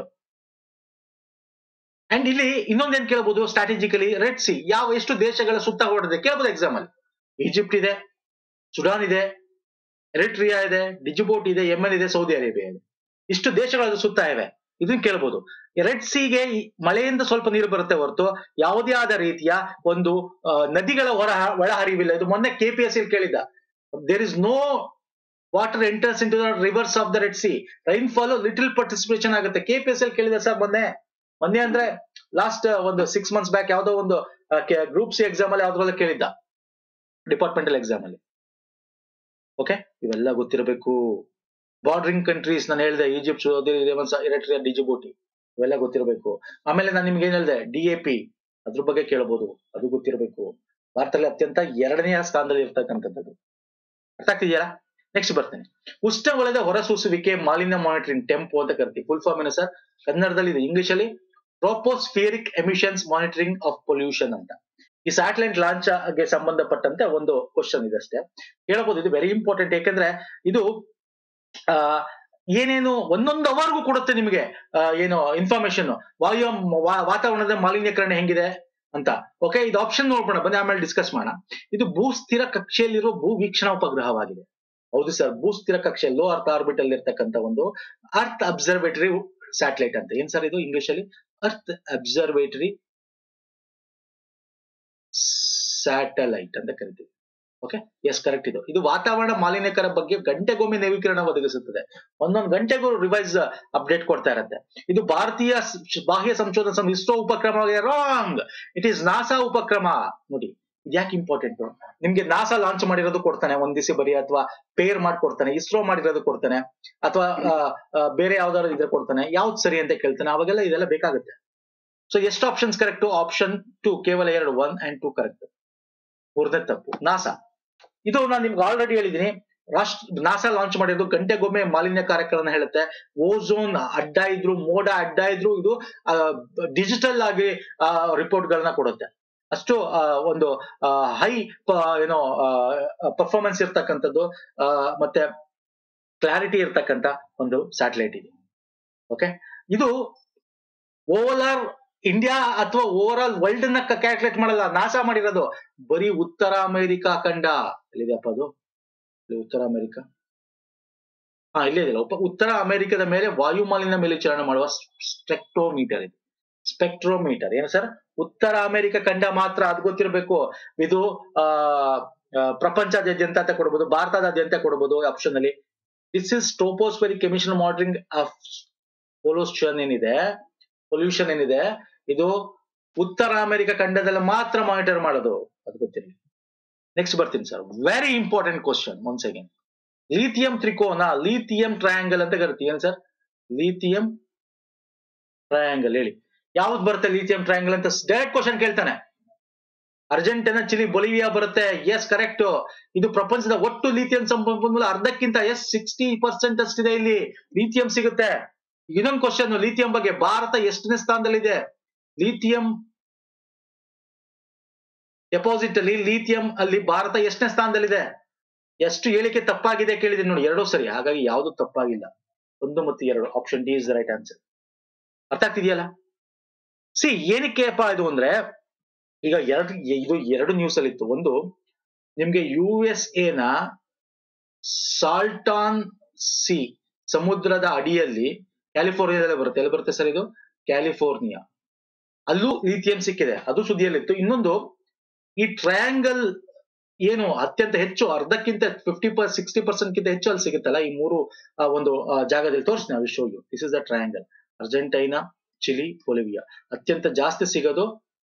ಅಂಡ್ ಇಲ್ಲಿ ಇನ್ನೊಂದೇನ್ ಕೇಳಬಹುದು ಸ್ಟ್ರಾಟಜಿಕಲಿ ರೆಡ್ ಸಿ ಯಾವ ಎಷ್ಟು ದೇಶಗಳ ಸುತ್ತ ಹೊರಡಿದೆ ಕೇಳಬಹುದು ಎಕ್ಸಾಮ್ ಅಲ್ಲಿ ಈಜಿಪ್ಟ್ ಇದೆ ಸುಡಾನ್ ಇದೆ ಎರಿಟ್ರಿಯಾ ಇದೆ ಡಿಜಿಬೋಟ್ ಇದೆ ಯೆಮನ್ ಇದೆ ಸೌದಿ ಅರೇಬಿಯಾ ಇದೆ ಇಷ್ಟು ದೇಶಗಳು ಸುತ್ತ ಇವೆ ಇದನ್ನ ಕೇಳ್ಬೋದು ರೆಡ್ ಸಿಗೆ ಈ ಮಳೆಯಿಂದ ಸ್ವಲ್ಪ ನೀರು ಬರುತ್ತೆ ಹೊರತು ಯಾವುದೇ ಆದ ರೀತಿಯ ಒಂದು ಆ, ನದಿಗಳ ಹೊರ ಒಳ ಹರಿವಿಲ್ಲ ಇದು ಮೊನ್ನೆ ಕೆ ಪಿ ಎಸ್ ಕೇಳಿದ್ದ there is no water enters into the rivers of the red sea rain fall little participation ಆಗುತ್ತೆ ಕೆ ಪಿ ಎಸ್ ಎಲ್ ಕೇಳಿದೆ ಸರ್ ಮೊನ್ನೆ ಮೊನ್ನೆ ಅಂದ್ರೆ ಲಾಸ್ಟ್ ಒಂದು ಸಿಕ್ಸ್ ಮಂತ್ಸ್ ಬ್ಯಾಕ್ ಯಾವ್ದೋ ಒಂದು ಗ್ರೂಪ್ ಸಿ ಎಕ್ಸಾಮ್ ಅಲ್ಲಿ ಯಾವ್ದ್ರಲ್ಲ ಕೇಳಿದ್ದ ಡಿಪಾರ್ಟ್ಮೆಂಟಲ್ ಎಕ್ಸಾಮ್ ಅಲ್ಲಿ ಓಕೆ ಇವೆಲ್ಲ ಗೊತ್ತಿರಬೇಕು ಬಾರ್ಡರಿಂಗ್ ಕಂಟ್ರೀಸ್ ನಾನು ಹೇಳಿದೆ ಈಜಿಪ್ಟ್ ಸೌದಿ ಎರಿಟ್ರಿಯಾ ಡಿಜಿಬೂಟಿ ಇವೆಲ್ಲ ಗೊತ್ತಿರಬೇಕು ಆಮೇಲೆ ನಾನು ನಿಮ್ಗೆ ಏನ್ ಹೇಳಿದೆ ಡಿ ಎ ಪಿ ಅದ್ರ ಬಗ್ಗೆ ಕೇಳಬಹುದು ಅದು ಗೊತ್ತಿರಬೇಕು ಭಾರತದಲ್ಲಿ ಅತ್ಯಂತ ಎರಡನೆಯ ಸ್ಥಾನದಲ್ಲಿ ಇರ್ತಕ್ಕಂಥದ್ದು ಅರ್ಥ ಆಗ್ತಿದೆಯಲ್ಲ ನೆಕ್ಸ್ಟ್ ಬರ್ತೇನೆ ಉಷ್ಣವಲಯದ ಹೊರಸೂಸುವಿಕೆ ಮಾಲಿನ್ಯ ಮಾನಿಟರಿಂಗ್ ಟೆಂಪೋ ಅಂತ ಕರಿತೀವಿ ಫುಲ್ ಫಾರ್ಮ್ ಏನು ಸರ್ ಕನ್ನಡದಲ್ಲಿ ಇದೆ ಇಂಗ್ಲಿಷ್ ಅಲ್ಲಿ tropospheric emissions monitoring of pollution ಅಂತ ಈ ಸ್ಯಾಟಲೈಟ್ ಲಾಂಚ್ ಗೆ ಸಂಬಂಧಪಟ್ಟಂತೆ ಒಂದು ಕ್ವಶನ್ ಇದೆ ಅಷ್ಟೇ ಹೇಳ್ಬೋದು ಇದು ವೆರಿ ಇಂಪಾರ್ಟೆಂಟ್ ಯಾಕಂದ್ರೆ ಇದು ಆ ಏನೇನು ಒಂದೊಂದು ಅವರ್ಗೂ ಕೊಡುತ್ತೆ ನಿಮಗೆ ಆ, ಏನು ಇನ್ಫಾರ್ಮೇಶನ್ ವಾಯು ವಾ- ವಾತಾವರಣದ ಮಾಲಿನ್ಯಕರಣ ಹೆಂಗಿದೆ ಅಂತ ಓಕೆ ಇದು ಆಪ್ಷನ್ ನೋಡ್ಬೋಣ ಬನ್ನಿ ಆಮೇಲೆ ಡಿಸ್ಕಸ್ ಮಾಡೋಣ ಇದು ಭೂಸ್ಥಿರ ಕಕ್ಷೆಯಲ್ಲಿರುವ ಭೂ ವೀಕ್ಷಣಾ ಉಪಗ್ರಹವಾಗಿದೆ ಹೌದು ಸರ್ ಭೂಸ್ಥಿರ ಕಕ್ಷೆ ಲೋ ಅರ್ತ್ ಆರ್ಬಿಟ್ ಅಲ್ಲಿ ಇರ್ತಕ್ಕಂಥ ಒಂದು ಅರ್ತ್ ಅಬ್ಸರ್ವೇಟರಿ ಸ್ಯಾಟಲೈಟ್ ಅಂತ ಏನ್ ಸರ್ ಇದು ಇಂಗ್ಲಿಷ್ ಅಲ್ಲಿ ಅರ್ತ್ ಅಬ್ಸರ್ವೇಟರಿ ಸ್ಯಾಟಲೈಟ್ ಅಂತ ಕರಿತೀವಿ ಓಕೆ ಎಸ್ ಕರೆಕ್ಟ್ ಇದು ಇದು ವಾತಾವರಣ ಮಾಲಿನ್ಯಕರ ಬಗ್ಗೆ ಗಂಟೆಗೊಮ್ಮೆ ನವೀಕರಣ ಒದಗಿಸುತ್ತದೆ ಒಂದೊಂದು ಗಂಟೆಗೂ ರಿವೈಸ್ ಅಪ್ಡೇಟ್ ಕೊಡ್ತಾ ಇರುತ್ತೆ ಇದು ಭಾರತೀಯ ಸ್- ಬಾಹ್ಯ ಸಂಶೋಧನಾ ಸಂಸ್ಥೆ ಇಸ್ರೋ ಉಪಕ್ರಮವಾಗಿದೆ ರಾಂಗ್ ಇಟ್ ಈಸ್ ನಾಸಾ ಉಪಕ್ರಮ ನೋಡಿ ಇದು ಯಾಕೆ ಇಂಪಾರ್ಟೆಂಟ್ ನಿಮ್ಗೆ ನಾಸಾ ಲಾಂಚ್ ಮಾಡಿರೋದು ಕೊಡ್ತಾನೆ ಒಂದ್ ದಿವಸ ಬರೀ ಅಥವಾ ಪೇರ್ ಮಾಡ್ಕೊಡ್ತಾನೆ ಇಸ್ರೋ ಮಾಡಿರೋದು ಕೊಡ್ತಾನೆ ಅಥವಾ ಬೇರೆ ಯಾವ್ದಾದ್ರು ಇದ್ರೆ ಕೊಡ್ತಾನೆ ಯಾವ್ದು ಸರಿ ಅಂತ ಕೇಳ್ತಾನೆ ಅವಾಗೆಲ್ಲ ಇದೆಲ್ಲ ಬೇಕಾಗುತ್ತೆ ಸೊ ಎಷ್ಟು ಆಪ್ಷನ್ಸ್ ಕರೆಕ್ಟ್ ಆಪ್ಷನ್ ಟು ಕೇವಲ ಎರಡು ಒನ್ ಅಂಡ್ ಟೂ ಕರೆಕ್ಟ್ ಮೂರನೇ ತಪ್ಪು ನಾಸಾ ಇದು ನಾನು ನಿಮ್ಗೆ ಆಲ್ರೆಡಿ ಹೇಳಿದೀನಿ ರಾಷ್ಟ್ರ ನಾಸಾ ಲಾಂಚ್ ಮಾಡಿರೋದು ಗಂಟೆಗೊಮ್ಮೆ ಮಾಲಿನ್ಯ ಕಾರ್ಯಕ್ರಮ ಹೇಳುತ್ತೆ ಓಝೋನ್ ಅಡ್ಡ ಇದ್ರು ಮೋಡ ಅಡ್ಡ ಇದ್ರು ಇದು ಡಿಜಿಟಲ್ ಆಗಿ ರಿಪೋರ್ಟ್ ಗಳನ್ನ ಕೊಡುತ್ತೆ ಅಷ್ಟು ಆ, ಒಂದು ಹೈ ಏನೋ ಪರ್ಫಾರ್ಮೆನ್ಸ್ ಇರ್ತಕ್ಕಂಥದ್ದು ಆ, ಮತ್ತೆ ಕ್ಲಾರಿಟಿ ಇರ್ತಕ್ಕಂಥ ಒಂದು ಸ್ಯಾಟಲೈಟ್ ಇದೆ ಓಕೆ ಇದು ಓವರ್ ಇಂಡಿಯಾ ಅಥವಾ ಓವರ್ ಆಲ್ ವರ್ಲ್ಡ್ ನ ಕ್ಯಾಲ್ಕುಲೇಟ್ ಮಾಡಲ್ಲ ನಾಸಾ ಮಾಡಿರೋದು ಬರೀ ಉತ್ತರ ಅಮೆರಿಕಾ ಖಂಡ ಎಲ್ಲಿದೆಯಪ್ಪ ಅದು ಇಲ್ಲಿ ಉತ್ತರ ಅಮೆರಿಕ ಹಾ ಇಲ್ಲೇ ಇದೆಯಲ್ಲ ಉಪ- ಉತ್ತರ ಅಮೆರಿಕದ ಮೇಲೆ ವಾಯು ಮಾಲಿನ್ಯ ಮೇಲ್ವಿಚಾರಣೆ ಮಾಡುವ ಸ್ಪೆಕ್ಟ್ರೋಮೀಟರ್ ಇದು ಸ್ಪೆಕ್ಟ್ರೋಮೀಟರ್ ಏನು ಸರ್ ಉತ್ತರ ಅಮೆರಿಕ ಖಂಡ ಮಾತ್ರ ಅದು ಗೊತ್ತಿರಬೇಕು ಇದು ಆ ಆ, ಪ್ರಪಂಚದಾದ್ಯಂತ ಅಂತ ಕೊಡ್ಬೋದು ಭಾರತದಾದ್ಯಂತ ಕೊಡ್ಬೋದು ಆಪ್ಷನ್ ಅಲ್ಲಿ this is tropospheric emission monitoring of pollution ಏನಿದೆ ಪೊಲ್ಯೂಷನ್ ಏನಿದೆ ಇದು ಉತ್ತರ ಅಮೆರಿಕ ಖಂಡದಲ್ಲಿ ಮಾತ್ರ ಮಾನಿಟರ್ ಮಾಡೋದು ಅದು ಗೊತ್ತಿರಲಿ ನೆಕ್ಸ್ಟ್ ಬರ್ತೀನಿ sir very important question one second lithium ತ್ರಿಕೋನ ಲಿಥಿಯಂ ಟ್ರಯಾಂಗಲ್ ಅಂತ ಕರಿತೀವಿ ಏನ್ ಸರ್ ಲಿಥಿಯಂ ಟ್ರಯಾಂಗಲ್ ಹೇಳಿ ಯಾವ್ದು ಬರುತ್ತೆ ಲಿಥಿಯಂ ಟ್ರಯಾಂಗಲ್ ಅಂತ ಡೈರೆಕ್ಟ್ ಕ್ವಶನ್ ಕೇಳ್ತಾನೆ ಅರ್ಜೆಂಟೈನಾ ಚಿಲಿ ಬೊಲಿವಿಯಾ ಬರುತ್ತೆ ಎಸ್ ಕರೆಕ್ಟ್ ಇದು ಪ್ರಪಂಚದ ಒಟ್ಟು ಲಿಥಿಯಂ ಸಂಪನ್ಮೂಲ ಅರ್ಧಕ್ಕಿಂತ ಎಸ್ ಸಿಕ್ಸ್ಟಿ ಪರ್ಸೆಂಟ್ ಅಷ್ಟಿದೆ ಇಲ್ಲಿ ಲಿಥಿಯಂ ಸಿಗುತ್ತೆ ಇನ್ನೊಂದು ಕ್ವಶನ್ ಲಿಥಿಯಂ ಬಗ್ಗೆ ಭಾರತ ಎಷ್ಟನೇ ಸ್ಥಾನದಲ್ಲಿದೆ ಲಿಥಿಯಂ ಡೆಪಾಸಿಟ್ ಅಲ್ಲಿ ಲಿಥಿಯಂ ಅಲ್ಲಿ ಭಾರತ ಎಷ್ಟನೇ ಸ್ಥಾನದಲ್ಲಿದೆ ಎಷ್ಟು ಹೇಳಿಕೆ ತಪ್ಪಾಗಿದೆ ಕೇಳಿದೀನಿ ನೋಡಿ ಎರಡೂ ಸರಿ ಹಾಗಾಗಿ ಯಾವುದು ತಪ್ಪಾಗಿಲ್ಲ ಒಂದು ಮತ್ತು ಎರಡು option D is the right answer ಅರ್ಥ ಆಗ್ತಿದೆಯಲ್ಲ ಸಿ ಏನಕ್ಕೆಪ್ಪ ಇದು ಅಂದ್ರೆ ಈಗ ಎರಡು ಇದು ಎರಡು ನ್ಯೂಸ್ ಅಲ್ಲಿ ಇತ್ತು ಒಂದು ನಿಮ್ಗೆ ಯು ಎಸ್ ಎನ ಸಾಲ್ಟಾನ್ ಸಿ ಸಮುದ್ರದ ಅಡಿಯಲ್ಲಿ ಕ್ಯಾಲಿಫೋರ್ನಿಯಾದಲ್ಲೇ ಬರುತ್ತೆ ಎಲ್ಲಿ ಬರುತ್ತೆ ಸರ್ ಇದು ಕ್ಯಾಲಿಫೋರ್ನಿಯಾ ಅಲ್ಲೂ ಲಿಥಿಯಂ ಸಿಕ್ಕಿದೆ ಅದು ಸುದ್ದಿಯಲ್ಲಿತ್ತು ಇನ್ನೊಂದು ಈ ಟ್ರಯಾಂಗಲ್ ಏನು ಅತ್ಯಂತ ಹೆಚ್ಚು ಅರ್ಧಕ್ಕಿಂತ ಫಿಫ್ಟಿ ಪರ್ ಸಿಕ್ಸ್ಟಿ ಪರ್ಸೆಂಟ್ ಗಿಂತ ಹೆಚ್ಚು ಅಲ್ಲಿ ಸಿಗುತ್ತಲ್ಲ ಈ ಮೂರು ಆ, ಒಂದು ಆ, ಜಾಗದಲ್ಲಿ ತೋರಿಸಿ ನಾವು show you this is the triangle Argentina Chile Bolivia ಅತ್ಯಂತ ಜಾಸ್ತಿ ಸಿಗೋದು